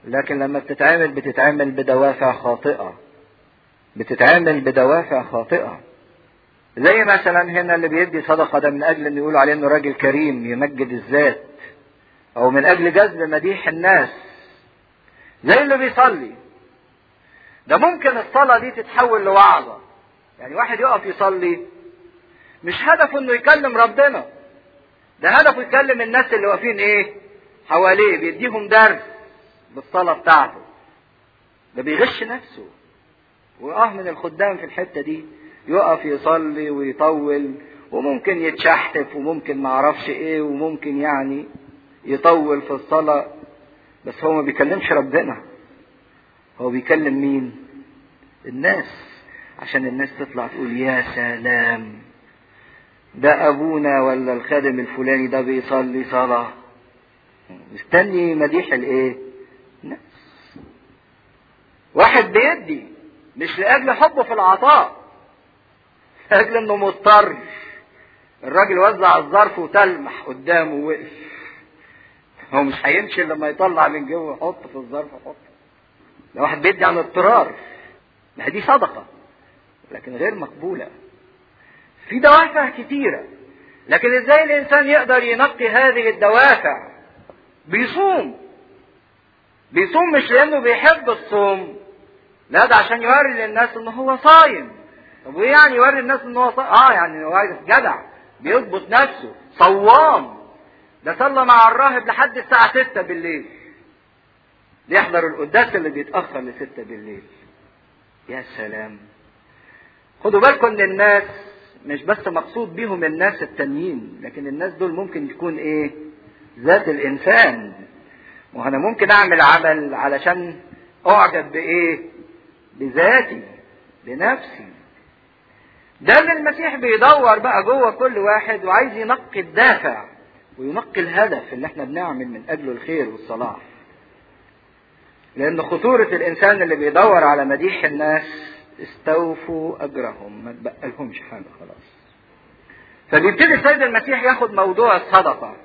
لكن لما بتتعمل بتتعمل بدوافع خاطئة بتتعمل بدوافع خاطئة زي مثلا هنا اللي بيدي صدقة ده من أجل أن يقولوا عليه أنه راجل كريم يمجد الذات أو من أجل جذب مديح الناس زي اللي بيصلي ده ممكن الصلاة دي تتحول لوعظة يعني واحد يقف يصلي مش هدفه انه يكلم ربنا ده هدفه يكلم الناس اللي واقفين ايه حواليه بيديهم درس بالصلاة بتاعته ده بيغش نفسه واه من الخدام في الحتة دي يقف يصلي ويطول وممكن يتشحتف وممكن معرفش ايه وممكن يعني يطول في الصلاة بس هو ما بيكلمش ربنا هو بيكلم مين الناس عشان الناس تطلع تقول يا سلام ده ابونا ولا الخادم الفلاني ده بيصلي صلاة مستني مديح الايه الناس واحد بيدي مش لاجل حبه في العطاء لاجل انه مضطر الراجل وزع الظرف وتلمح قدامه ووقف هو مش هيمشي لما يطلع من جوه يحط في الظرف يحط ده واحد بيدي عن اضطرار ما دي صدقه لكن غير مقبوله في دوافع كتيره لكن ازاي الانسان يقدر ينقي هذه الدوافع بيصوم بيصوم مش لانه بيحب الصوم لا ده عشان يوري للناس ان هو صايم طب وايه يعني يوري الناس ان هو صايم اه يعني هو جدع بيضبط نفسه صوام ده صلى مع الراهب لحد الساعة 6 بالليل يحضر القداس اللي بيتأخر ل 6 بالليل يا سلام خدوا بالكم ان الناس مش بس مقصود بيهم الناس التانيين لكن الناس دول ممكن يكون ايه ذات الانسان وانا ممكن اعمل عمل علشان اعجب بايه بذاتي بنفسي ده اللي المسيح بيدور بقى جوه كل واحد وعايز ينقي الدافع وينقي الهدف اللي احنا بنعمل من اجله الخير والصلاح لان خطورة الانسان اللي بيدور على مديح الناس استوفوا اجرهم ما تبقالهمش حاجة خلاص فبيبتدي السيد المسيح ياخد موضوع الصدقة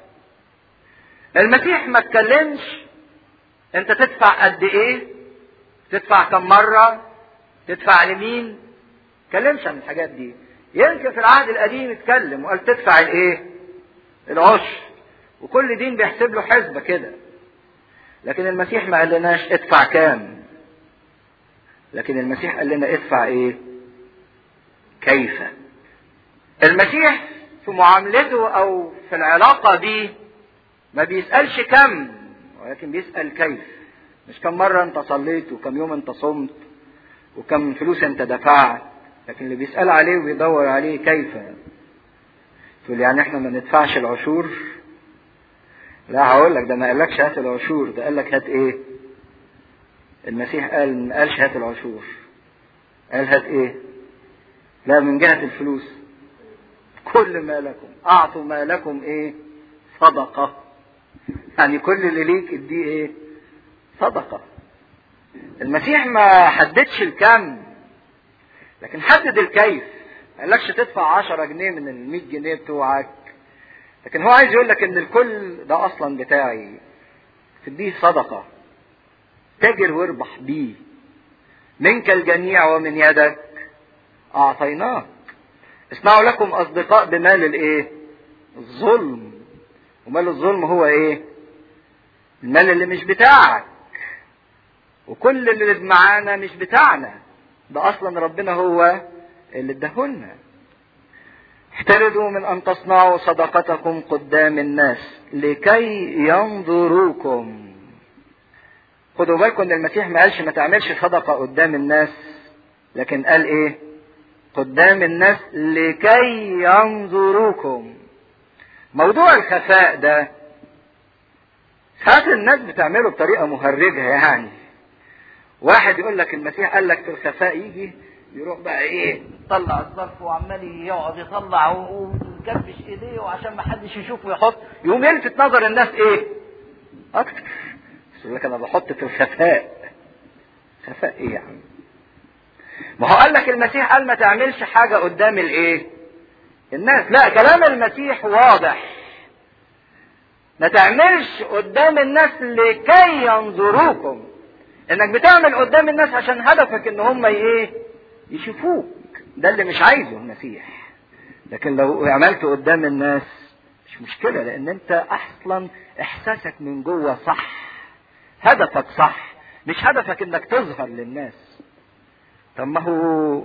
المسيح ما اتكلمش انت تدفع قد ايه تدفع كم مرة تدفع لمين اتكلمش عن الحاجات دي يمكن في العهد القديم اتكلم وقال تدفع الايه العشر وكل دين بيحسب له حسبة كده لكن المسيح ما قالناش ادفع كام لكن المسيح قال لنا ادفع ايه كيف المسيح في معاملته او في العلاقة دي ما بيسألش كم ولكن بيسأل كيف مش كم مرة انت صليت وكم يوم انت صمت وكم فلوس انت دفعت لكن اللي بيسأل عليه وبيدور عليه كيف تقول يعني احنا ما ندفعش العشور لا هقول لك ده ما قالكش هات العشور ده قال لك هات ايه المسيح قال ما قالش هات العشور قال هات ايه لا من جهة الفلوس كل ما لكم اعطوا ما لكم ايه صدقة يعني كل اللي ليك اديه ايه صدقة المسيح ما حددش الكم لكن حدد الكيف ما قالكش تدفع 10 جنيه من ال 100 جنيه بتوعك لكن هو عايز يقول لك ان الكل ده اصلا بتاعي تديه صدقه تاجر واربح بيه منك الجميع ومن يدك اعطيناك اصنعوا لكم اصدقاء بمال الايه الظلم ومال الظلم هو ايه المال اللي مش بتاعك وكل اللي معانا مش بتاعنا ده اصلا ربنا هو اللي اداهولنا احترزوا من ان تصنعوا صدقتكم قدام الناس لكي ينظروكم خدوا بالكم ان المسيح ما قالش ما تعملش صدقة قدام الناس لكن قال ايه قدام الناس لكي ينظروكم موضوع الخفاء ده ساعات الناس بتعمله بطريقة مهرجة يعني واحد يقول لك المسيح قال لك في الخفاء يجي يروح بقى ايه طلع الظرف وعمال يقعد يطلع ويكبش ايديه وعشان ما حدش يشوفه يحط يقوم يلفت نظر الناس ايه اكتر يقول لك انا بحط في الخفاء خفاء ايه يا عم ما هو قال لك المسيح قال ما تعملش حاجه قدام الايه الناس لا كلام المسيح واضح ما تعملش قدام الناس لكي ينظروكم انك بتعمل قدام الناس عشان هدفك ان هم ايه يشوفوك ده اللي مش عايزه المسيح لكن لو عملت قدام الناس مش مشكلة لان انت اصلا احساسك من جوه صح هدفك صح مش هدفك انك تظهر للناس طب ما هو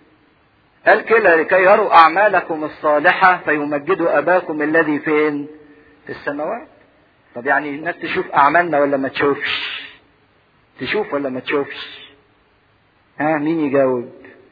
قال كده لكي يروا اعمالكم الصالحة فيمجدوا اباكم الذي فين في السماوات طب يعني الناس تشوف اعمالنا ولا ما تشوفش تشوف ولا ما تشوفش ها مين يجاوب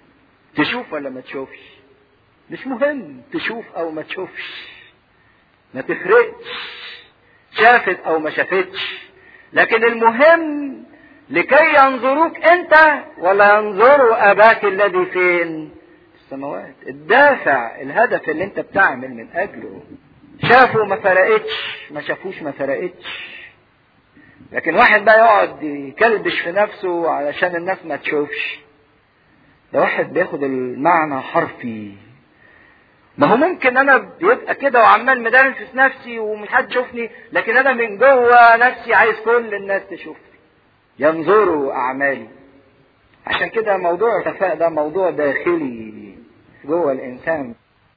تشوف ولا ما تشوفش مش مهم تشوف او ما تشوفش ما تفرقش شافت او ما شافتش لكن المهم لكي ينظروك انت ولا ينظروا اباك الذي فين في السماوات الدافع الهدف اللي انت بتعمل من اجله شافوا ما فرقتش ما شافوش ما فرقتش لكن واحد بقى يقعد يكلبش في نفسه علشان الناس ما تشوفش ده واحد بياخد المعنى حرفي ما هو ممكن انا بيبقى كده وعمال مدرس نفسي ومش حد يشوفني لكن انا من جوه نفسي عايز كل الناس تشوفني ينظروا اعمالي عشان كده موضوع الخفاء ده موضوع داخلي جوه الانسان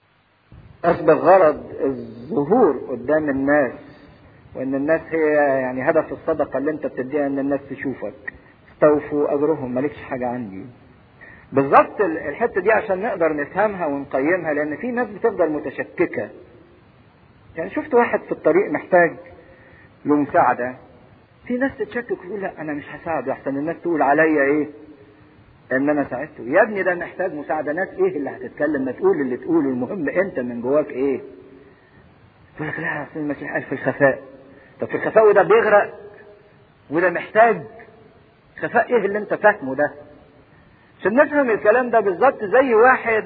اصبح غرض الظهور قدام الناس وان الناس هي يعني هدف الصدقه اللي انت بتديها ان الناس تشوفك استوفوا اجرهم مالكش حاجه عندي بالظبط الحته دي عشان نقدر نفهمها ونقيمها لان في ناس بتفضل متشككه يعني شفت واحد في الطريق محتاج له مساعده في ناس تتشكك وتقول لا انا مش هساعده احسن الناس تقول عليا ايه ان انا ساعدته يا ابني ده محتاج مساعده ناس ايه اللي هتتكلم ما تقول اللي تقوله المهم انت من جواك ايه يقول لك لا اصل المسيح قال في الخفاء طب في الخفاء وده بيغرق وده محتاج خفاء ايه اللي انت فاهمه ده عشان نفهم الكلام ده بالظبط زي واحد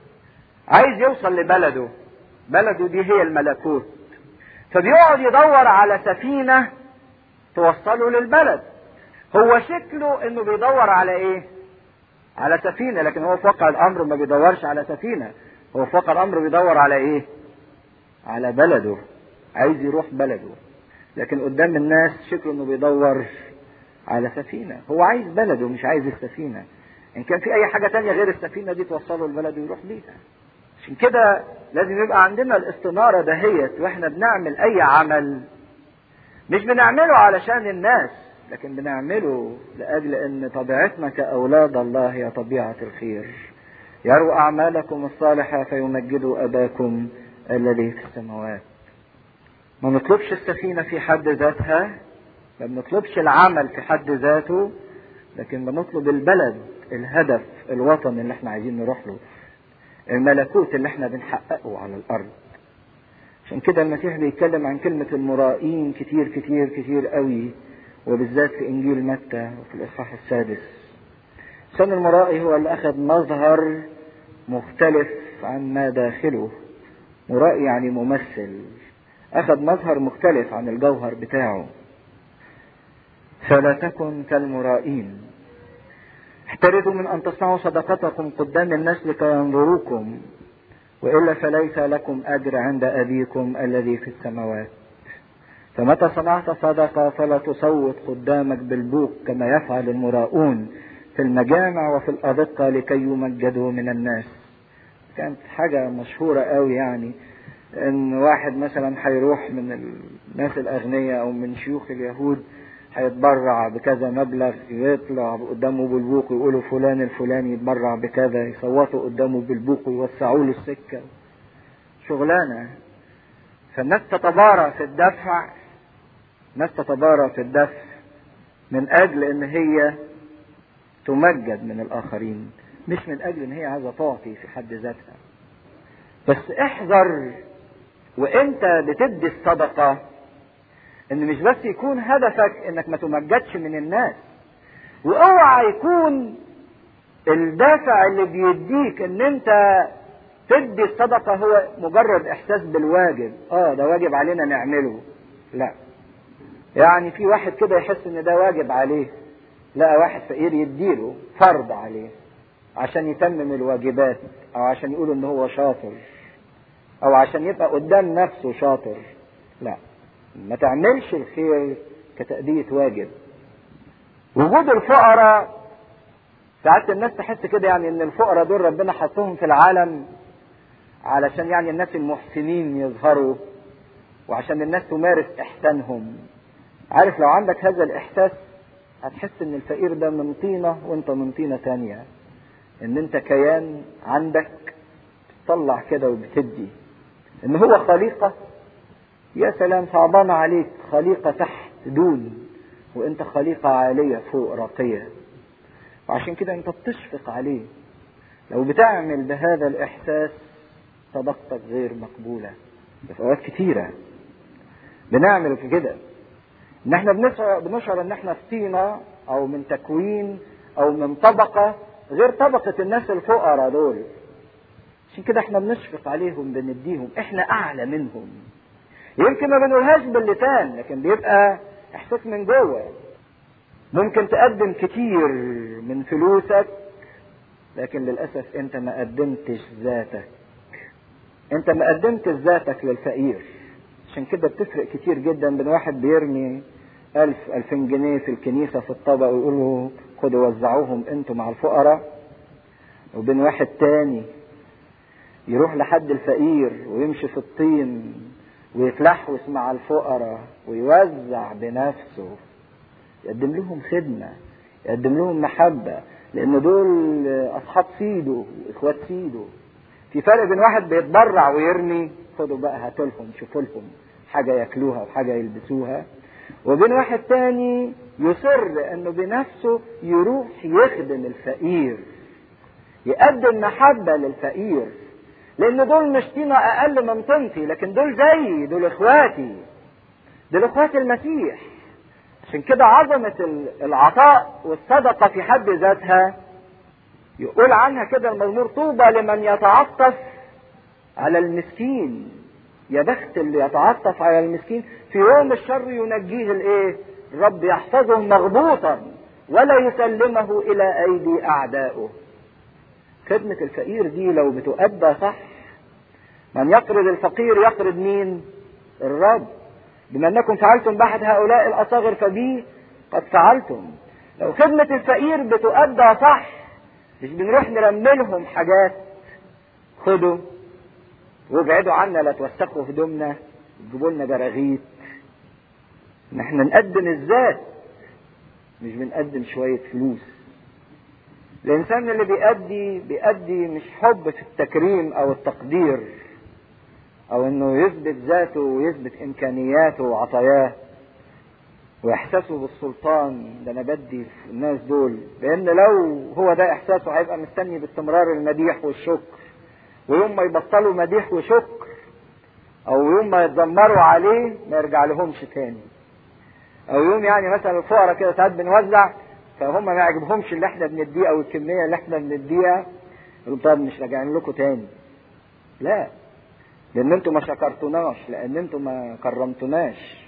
عايز يوصل لبلده بلده دي هي الملكوت فبيقعد يدور على سفينة توصله للبلد هو شكله انه بيدور على ايه على سفينة لكن هو في واقع الامر ما بيدورش على سفينة هو في واقع الامر بيدور على ايه على بلده عايز يروح بلده لكن قدام الناس شكله انه بيدور على سفينة هو عايز بلده مش عايز السفينة ان كان في اي حاجة تانية غير السفينة دي توصله البلد ويروح بيها عشان كده لازم يبقى عندنا الاستنارة دهيت واحنا بنعمل اي عمل مش بنعمله علشان الناس لكن بنعمله لاجل ان طبيعتنا كاولاد الله هي طبيعة الخير يروا اعمالكم الصالحة فيمجدوا اباكم الذي في السماوات ما نطلبش السفينة في حد ذاتها ما بنطلبش العمل في حد ذاته لكن بنطلب البلد الهدف الوطن اللي احنا عايزين نروح له الملكوت اللي احنا بنحققه على الارض عشان كده المسيح بيتكلم عن كلمة المرائين كتير كتير كتير قوي وبالذات في انجيل متى وفي الاصحاح السادس سن المرائي هو اللي اخذ مظهر مختلف عن ما داخله مرائي يعني ممثل اخذ مظهر مختلف عن الجوهر بتاعه فلا تكن كالمرائين احترزوا من ان تصنعوا صدقتكم قدام الناس لكي ينظروكم والا فليس لكم اجر عند ابيكم الذي في السماوات فمتى صنعت صدقه فلا تصوت قدامك بالبوق كما يفعل المراؤون في المجامع وفي الأدقة لكي يمجدوا من الناس كانت حاجة مشهورة قوي يعني ان واحد مثلا هيروح من الناس الاغنياء او من شيوخ اليهود هيتبرع بكذا مبلغ يطلع قدامه بالبوق يقولوا فلان الفلاني يتبرع بكذا يصوتوا قدامه بالبوق ويوسعوا له السكة شغلانة فالناس تتبارى في الدفع الناس تتبارى في الدفع من اجل ان هي تمجد من الاخرين مش من اجل ان هي عايزه تعطي في حد ذاتها بس احذر وانت بتدي الصدقه ان مش بس يكون هدفك انك ما تمجدش من الناس واوعى يكون الدافع اللي بيديك ان انت تدي الصدقة هو مجرد احساس بالواجب اه ده واجب علينا نعمله لا يعني في واحد كده يحس ان ده واجب عليه لا واحد فقير يديله فرض عليه عشان يتمم الواجبات او عشان يقول ان هو شاطر او عشان يبقى قدام نفسه شاطر لا ما تعملش الخير كتأدية واجب وجود الفقراء ساعات الناس تحس كده يعني ان الفقراء دول ربنا حطهم في العالم علشان يعني الناس المحسنين يظهروا وعشان الناس تمارس احسانهم عارف لو عندك هذا الاحساس هتحس ان الفقير ده من طينه وانت من طينه تانية ان انت كيان عندك تطلع كده وبتدي ان هو خليقه يا سلام صعبان عليك خليقه تحت دون وانت خليقه عاليه فوق راقيه وعشان كده انت بتشفق عليه لو بتعمل بهذا الاحساس صدقتك غير مقبوله في اوقات كتيره بنعمل كده ان احنا بنشعر, بنشعر ان احنا في طينه او من تكوين او من طبقه غير طبقه الناس الفقراء دول عشان كده احنا بنشفق عليهم بنديهم احنا اعلى منهم يمكن ما بنقولهاش باللسان لكن بيبقى احساس من جوه ممكن تقدم كتير من فلوسك لكن للاسف انت ما قدمتش ذاتك انت ما قدمتش ذاتك للفقير عشان كده بتفرق كتير جدا بين واحد بيرمي ألف ألفين جنيه في الكنيسة في الطبق ويقولوا خدوا وزعوهم انتوا مع الفقراء وبين واحد تاني يروح لحد الفقير ويمشي في الطين ويتلحوس مع الفقراء ويوزع بنفسه يقدم لهم خدمة يقدم لهم محبة لأن دول أصحاب سيده وإخوات سيده في فرق بين واحد بيتبرع ويرمي خدوا بقى هاتوا لهم شوفوا لهم حاجة ياكلوها وحاجة يلبسوها وبين واحد تاني يصر انه بنفسه يروح يخدم الفقير يقدم محبة للفقير لان دول مش طينة اقل من طينتي لكن دول زيي دول اخواتي دول اخوات المسيح عشان كده عظمة العطاء والصدقة في حد ذاتها يقول عنها كده المزمور طوبى لمن يتعطف على المسكين يا بخت اللي يتعطف على المسكين في يوم الشر ينجيه الايه الرب يحفظه مغبوطا ولا يسلمه الى ايدي اعدائه خدمة الفقير دي لو بتؤدى صح من يقرض الفقير يقرض مين الرب بما انكم فعلتم باحد هؤلاء الاصاغر فبي قد فعلتم لو خدمة الفقير بتؤدى صح مش بنروح نرملهم حاجات خدوا وابعدوا عنا لا توسخوا هدومنا تجيبوا لنا براغيث ان احنا نقدم الذات مش بنقدم شوية فلوس الانسان اللي بيأدي بيأدي مش حب في التكريم او التقدير او انه يثبت ذاته ويثبت امكانياته وعطاياه واحساسه بالسلطان ده انا بدي في الناس دول لان لو هو ده احساسه هيبقى مستني باستمرار المديح والشكر ويوم ما يبطلوا مديح وشكر او يوم ما يتذمروا عليه ما يرجع لهمش تاني او يوم يعني مثلا الفقراء كده ساعات بنوزع فهم ما يعجبهمش اللي احنا بنديه او الكميه اللي احنا بنديها يقولوا طب مش راجعين لكم تاني لا لان انتوا ما شكرتوناش لان انتوا ما كرمتوناش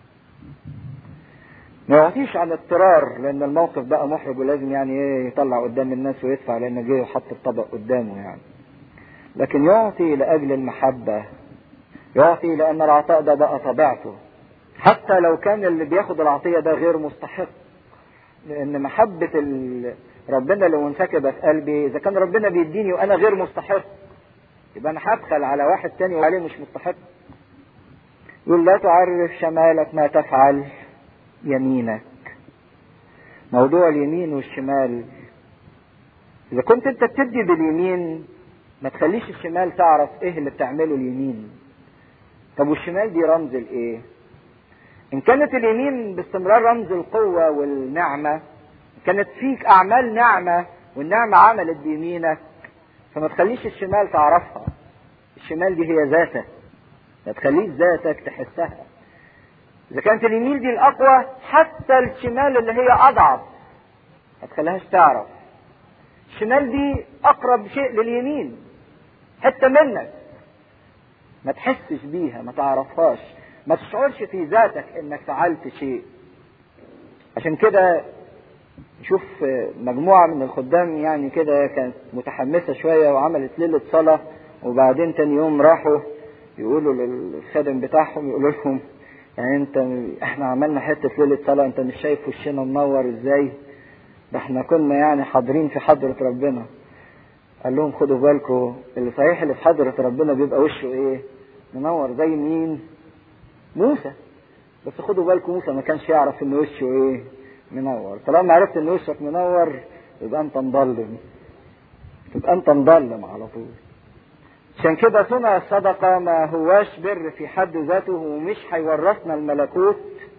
ما يعطيش عن اضطرار لان الموقف بقى محرج ولازم يعني ايه يطلع قدام الناس ويدفع لان جه وحط الطبق قدامه يعني لكن يعطي لاجل المحبه يعطي لان العطاء ده بقى طبيعته حتى لو كان اللي بياخد العطيه ده غير مستحق لان محبه ربنا لو انسكبت في قلبي اذا كان ربنا بيديني وانا غير مستحق يبقى انا هبخل على واحد تاني وعليه مش مستحق يقول لا تعرف شمالك ما تفعل يمينك موضوع اليمين والشمال اذا كنت انت بتدي باليمين ما تخليش الشمال تعرف ايه اللي بتعمله اليمين طب والشمال دي رمز الايه ان كانت اليمين باستمرار رمز القوة والنعمة كانت فيك اعمال نعمة والنعمة عملت بيمينك فما تخليش الشمال تعرفها الشمال دي هي ذاتك ما تخليش ذاتك تحسها اذا كانت اليمين دي الاقوى حتى الشمال اللي هي اضعف ما تخليهاش تعرف الشمال دي اقرب شيء لليمين حته منك ما تحسش بيها ما تعرفهاش ما تشعرش في ذاتك انك فعلت شيء عشان كده نشوف مجموعة من الخدام يعني كده كانت متحمسة شوية وعملت ليلة صلاة وبعدين تاني يوم راحوا يقولوا للخادم بتاعهم يقولوا لهم يعني انت احنا عملنا حته ليله صلاه انت مش شايف وشنا منور ازاي ده احنا كنا يعني حاضرين في حضره ربنا قال لهم خدوا بالكم اللي صحيح اللي في حضره ربنا بيبقى وشه ايه منور زي مين موسى بس خدوا بالكم موسى ما كانش يعرف ان وشه ايه منور طالما عرفت ان وشك منور يبقى انت مضلم تبقى انت مضلم على طول عشان كده صنع الصدقة ما هواش بر في حد ذاته ومش هيورثنا الملكوت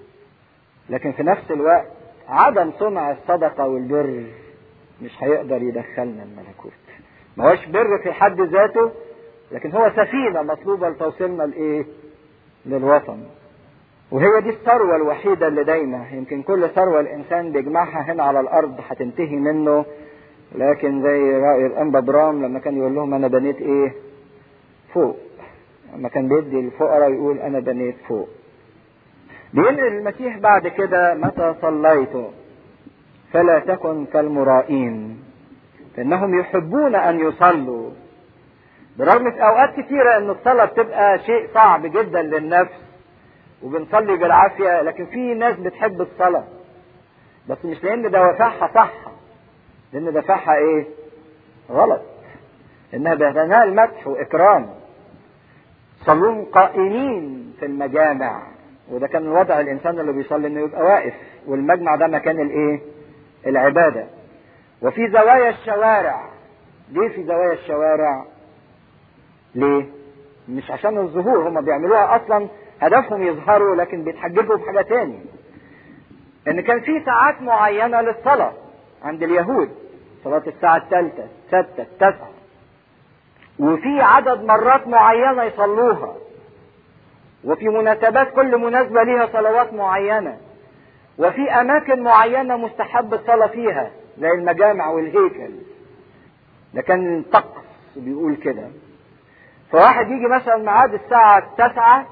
لكن في نفس الوقت عدم صنع الصدقة والبر مش هيقدر يدخلنا الملكوت ما هوش بر في حد ذاته لكن هو سفينة مطلوبة لتوصلنا لإيه؟ للوطن وهي دي الثروة الوحيدة اللي دايما يمكن كل ثروة الإنسان بيجمعها هنا على الأرض هتنتهي منه لكن زي رأي الأنبا برام لما كان يقول لهم أنا بنيت إيه؟ فوق لما كان بيدي الفقراء يقول أنا بنيت فوق بينقل المسيح بعد كده متى صليت فلا تكن كالمرائين فإنهم يحبون أن يصلوا برغم في أوقات كثيرة أن الصلاة بتبقى شيء صعب جدا للنفس وبنصلي بالعافية لكن في ناس بتحب الصلاة بس مش لأن دوافعها صح لأن دافعها إيه؟ غلط إنها بتنال مدح وإكرام صلون قائمين في المجامع وده كان وضع الإنسان اللي بيصلي إنه يبقى واقف والمجمع ده مكان الإيه؟ العبادة وفي زوايا الشوارع ليه في زوايا الشوارع؟ ليه؟ مش عشان الظهور هم بيعملوها أصلا هدفهم يظهروا لكن بيتحججوا بحاجة تاني ان كان في ساعات معينة للصلاة عند اليهود صلاة الساعة الثالثة الستة التاسعة وفي عدد مرات معينة يصلوها وفي مناسبات كل مناسبة ليها صلوات معينة وفي أماكن معينة مستحب الصلاة فيها زي المجامع والهيكل ده كان طقس بيقول كده فواحد يجي مثلا ميعاد الساعة التاسعة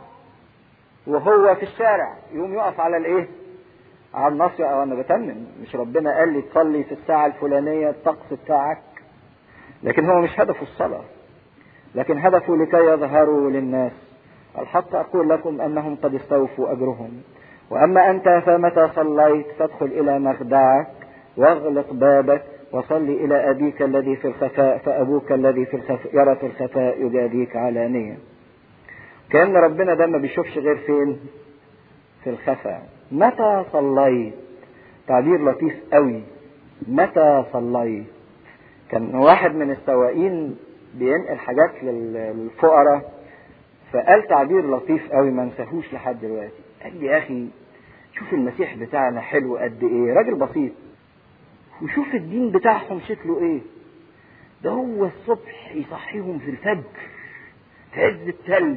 وهو في الشارع يقوم يقف على الايه على النصر او انا بتمم مش ربنا قال لي تصلي في الساعة الفلانية الطقس بتاعك لكن هو مش هدفه الصلاة لكن هدفه لكي يظهروا للناس الحق اقول لكم انهم قد استوفوا اجرهم واما انت فمتى صليت فادخل الى مخدعك واغلق بابك وصلي الى ابيك الذي في الخفاء فابوك الذي في الخفاء يرى في الخفاء يجازيك علانيه كأن ربنا ده ما بيشوفش غير فين في الخفاء متى صليت تعبير لطيف قوي متى صليت كان واحد من السواقين بينقل حاجات للفقراء فقال تعبير لطيف قوي ما انساهوش لحد دلوقتي قال لي يا اخي شوف المسيح بتاعنا حلو قد ايه راجل بسيط وشوف الدين بتاعهم شكله ايه ده هو الصبح يصحيهم في الفجر في عز التلج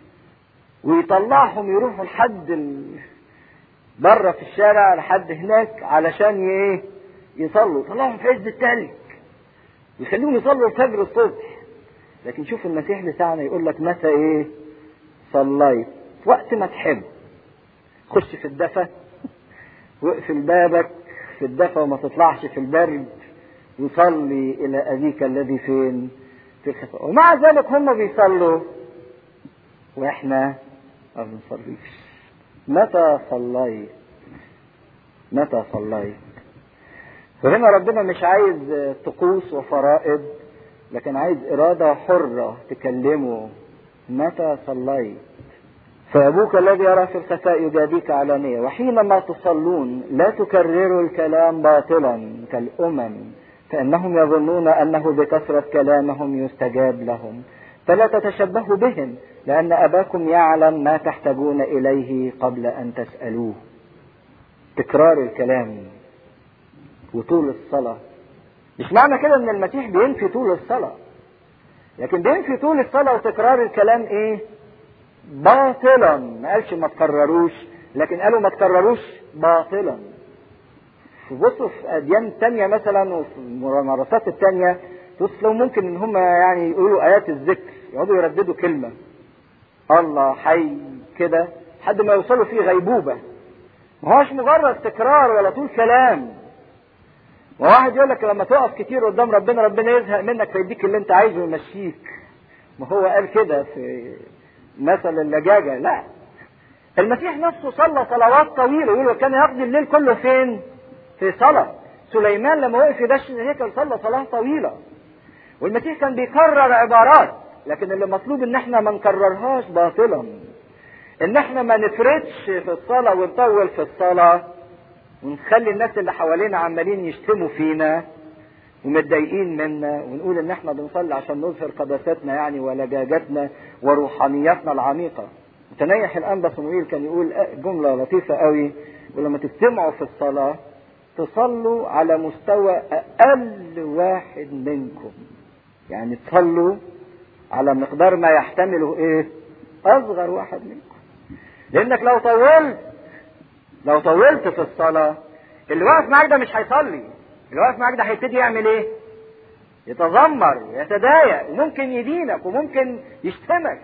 ويطلعهم يروحوا لحد ال... بره في الشارع لحد هناك علشان ايه يصلوا طلعهم في عز التلج يخليهم يصلوا الفجر الصبح لكن شوف المسيح بتاعنا يقول لك متى ايه صليت وقت ما تحب خش في الدفا واقفل بابك في الدفا وما تطلعش في البرد وصلي الى ابيك الذي فين في الخفاء ومع ذلك هم بيصلوا واحنا ما بنصليش متى صليت متى صليت فهنا ربنا مش عايز طقوس وفرائض لكن عايز إرادة حرة تكلمه متى صليت فأبوك الذي يرى في الخفاء يجاديك علانية وحينما تصلون لا تكرروا الكلام باطلا كالأمم فإنهم يظنون أنه بكثرة كلامهم يستجاب لهم فلا تتشبهوا بهم لأن أباكم يعلم ما تحتاجون إليه قبل أن تسألوه تكرار الكلام وطول الصلاة مش معنى كده ان المسيح بينفي طول الصلاة لكن بينفي طول الصلاة وتكرار الكلام ايه باطلا ما قالش ما تكرروش لكن قالوا ما تكرروش باطلا بصوا في اديان تانية مثلا وفي الممارسات التانية لو ممكن ان هم يعني يقولوا ايات الذكر يقعدوا يرددوا كلمة الله حي كده لحد ما يوصلوا فيه غيبوبة ما هوش مجرد تكرار ولا طول كلام وواحد يقول لك لما تقف كتير قدام ربنا ربنا يزهق منك فيديك اللي انت عايزه ويمشيك ما هو قال كده في مثل اللجاجة لا المسيح نفسه صلى صلوات طويلة يقول كان يقضي الليل كله فين؟ في صلاة سليمان لما وقف يدش الهيكل صلى صلاة طويلة والمسيح كان بيكرر عبارات لكن اللي مطلوب ان احنا ما نكررهاش باطلا ان احنا ما نفردش في الصلاة ونطول في الصلاة ونخلي الناس اللي حوالينا عمالين يشتموا فينا ومتضايقين منا ونقول ان احنا بنصلي عشان نظهر قداستنا يعني ولجاجتنا وروحانيتنا العميقة متنيح الانبا صموئيل كان يقول جملة لطيفة قوي ولما تجتمعوا في الصلاة تصلوا على مستوى اقل واحد منكم يعني تصلوا على مقدار ما يحتمله ايه اصغر واحد منكم لانك لو طولت لو طولت في الصلاة اللي واقف معاك ده مش هيصلي اللي واقف معاك ده هيبتدي يعمل ايه يتذمر يتضايق وممكن يدينك وممكن يشتمك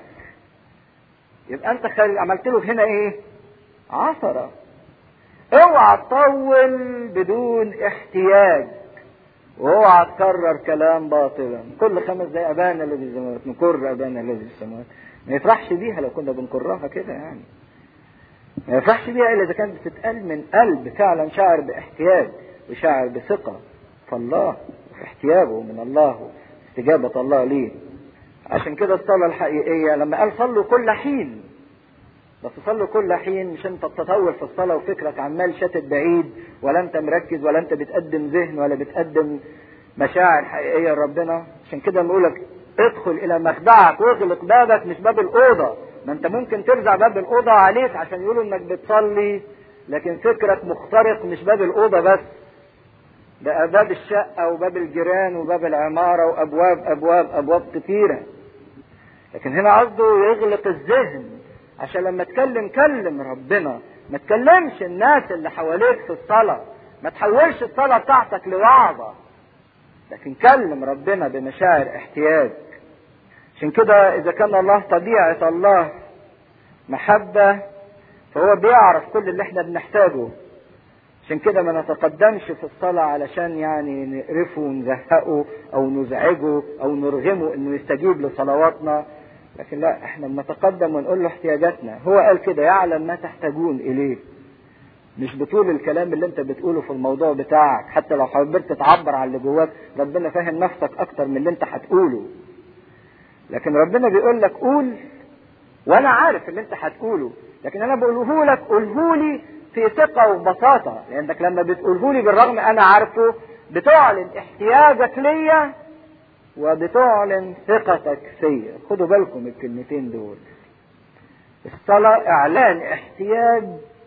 يبقى انت خل... عملت له هنا ايه عثرة اوعى تطول بدون احتياج واوعى تكرر كلام باطلا كل خمس دقايق ابانا الذي في السماوات نكر ابانا الذي في السماوات ما يفرحش بيها لو كنا بنكرها كده يعني ما يفرحش بيها الا اذا كانت بتتقال من قلب فعلا شاعر باحتياج وشاعر بثقه فالله وفي احتياجه من الله استجابه الله ليه عشان كده الصلاه الحقيقيه لما قال صلوا كل حين بس صلوا كل حين مش انت بتطول في الصلاه وفكرك عمال شاتت بعيد ولا انت مركز ولا انت بتقدم ذهن ولا بتقدم مشاعر حقيقيه لربنا عشان كده بنقولك ادخل الى مخدعك واغلق بابك مش باب الاوضه ما انت ممكن ترجع باب الاوضه عليك عشان يقولوا انك بتصلي لكن فكرك مخترق مش باب الاوضه بس ده باب الشقه وباب الجيران وباب العماره وابواب ابواب ابواب كتيره لكن هنا قصده يغلق الذهن عشان لما تكلم كلم ربنا ما تكلمش الناس اللي حواليك في الصلاه ما تحولش الصلاه بتاعتك لوعظه لكن كلم ربنا بمشاعر احتياج عشان كده اذا كان الله طبيعة الله محبة فهو بيعرف كل اللي احنا بنحتاجه عشان كده ما نتقدمش في الصلاة علشان يعني نقرفه ونزهقه او نزعجه او نرغمه انه يستجيب لصلواتنا لكن لا احنا بنتقدم ونقول له احتياجاتنا هو قال كده يعلم ما تحتاجون اليه مش بطول الكلام اللي انت بتقوله في الموضوع بتاعك حتى لو حاولت تعبر عن اللي جواك ربنا فاهم نفسك اكتر من اللي انت هتقوله لكن ربنا بيقول لك قول وانا عارف اللي انت هتقوله لكن انا بقوله لك قوله لي في ثقه وبساطه لانك لما بتقوله لي بالرغم انا عارفه بتعلن احتياجك ليا وبتعلن ثقتك فيا خدوا بالكم الكلمتين دول الصلاه اعلان احتياج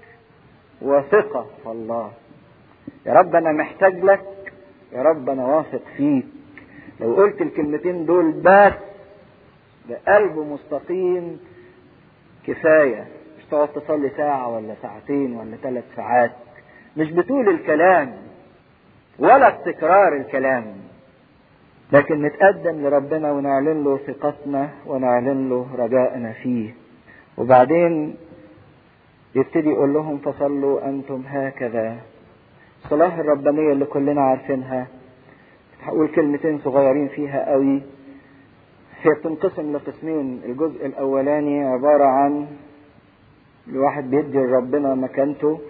وثقه في الله يا رب انا محتاج لك يا رب انا واثق فيك لو قلت الكلمتين دول بس بقلب مستقيم كفاية مش تقعد تصلي ساعة ولا ساعتين ولا ثلاث ساعات مش بطول الكلام ولا بتكرار الكلام لكن نتقدم لربنا ونعلن له ثقتنا ونعلن له رجائنا فيه وبعدين يبتدي يقول لهم فصلوا أنتم هكذا الصلاة الربانية اللي كلنا عارفينها هقول كلمتين صغيرين فيها قوي هي بتنقسم لقسمين الجزء الاولاني عبارة عن الواحد بيدي لربنا مكانته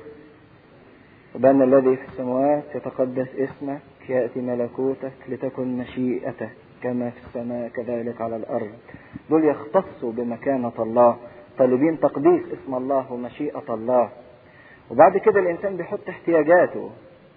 وبان الذي في السماوات يتقدس اسمك يأتي ملكوتك لتكن مشيئتك كما في السماء كذلك على الأرض دول يختصوا بمكانة الله طالبين تقديس اسم الله ومشيئة الله وبعد كده الإنسان بيحط احتياجاته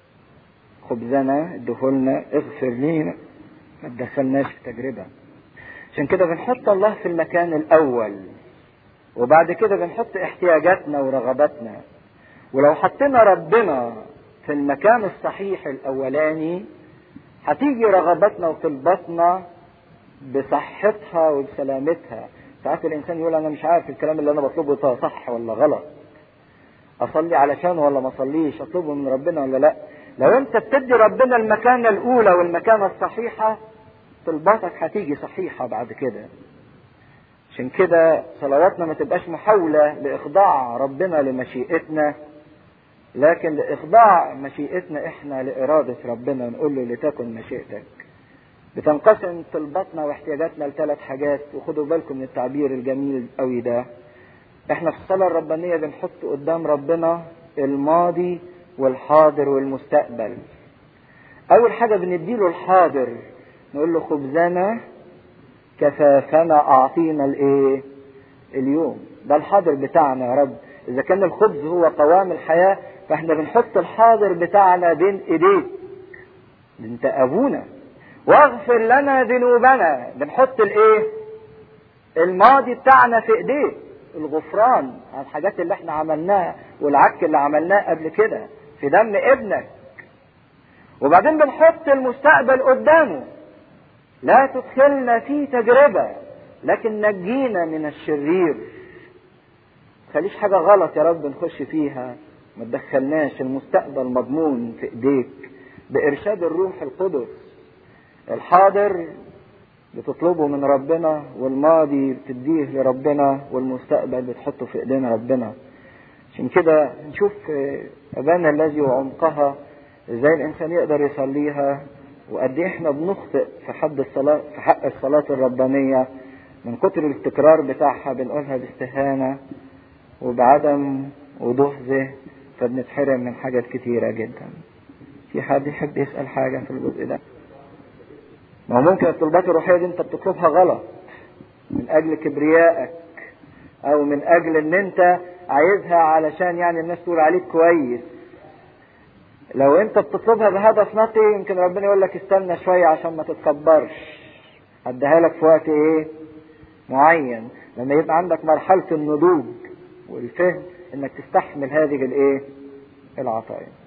خبزنا ادهولنا اغفر لينا ما تدخلناش في تجربة عشان كده بنحط الله في المكان الأول وبعد كده بنحط احتياجاتنا ورغباتنا ولو حطينا ربنا في المكان الصحيح الأولاني هتيجي رغباتنا وطلباتنا بصحتها وبسلامتها ساعات الإنسان يقول أنا مش عارف الكلام اللي أنا بطلبه ده صح ولا غلط أصلي علشان ولا ما أصليش أطلبه من ربنا ولا لأ لو أنت بتدي ربنا المكانة الأولى والمكانة الصحيحة طلباتك هتيجي صحيحة بعد كده عشان كده صلواتنا ما تبقاش محاولة لإخضاع ربنا لمشيئتنا لكن لإخضاع مشيئتنا إحنا لإرادة ربنا نقول له لتكن مشيئتك بتنقسم طلباتنا واحتياجاتنا لثلاث حاجات وخدوا بالكم من التعبير الجميل قوي ده احنا في الصلاة الربانية بنحط قدام ربنا الماضي والحاضر والمستقبل اول حاجة بنديله الحاضر نقول له خبزنا كفافنا اعطينا الايه اليوم ده الحاضر بتاعنا يا رب اذا كان الخبز هو قوام الحياة فاحنا بنحط الحاضر بتاعنا بين ايديك انت ابونا واغفر لنا ذنوبنا بنحط الايه الماضي بتاعنا في ايديك الغفران عن الحاجات اللي احنا عملناها والعك اللي عملناه قبل كده في دم ابنك وبعدين بنحط المستقبل قدامه لا تدخلنا في تجربة لكن نجينا من الشرير خليش حاجة غلط يا رب نخش فيها ما تدخلناش المستقبل مضمون في ايديك بارشاد الروح القدس الحاضر بتطلبه من ربنا والماضي بتديه لربنا والمستقبل بتحطه في ايدين ربنا عشان كده نشوف ابانا الذي وعمقها ازاي الانسان يقدر يصليها وقد ايه احنا بنخطئ في حد الصلاة في حق الصلاة الربانية من كتر التكرار بتاعها بنقولها باستهانة وبعدم وضوح ذهن فبنتحرم من حاجات كتيرة جدا في حد يحب يسأل حاجة في الجزء ده ما هو ممكن الطلبات الروحية دي انت بتطلبها غلط من اجل كبريائك او من اجل ان انت عايزها علشان يعني الناس تقول عليك كويس لو انت بتطلبها بهدف نقي يمكن ربنا يقول لك استنى شوية عشان ما تتكبرش هديها لك في وقت ايه معين لما يبقى عندك مرحلة النضوج والفهم انك تستحمل هذه الايه العطايا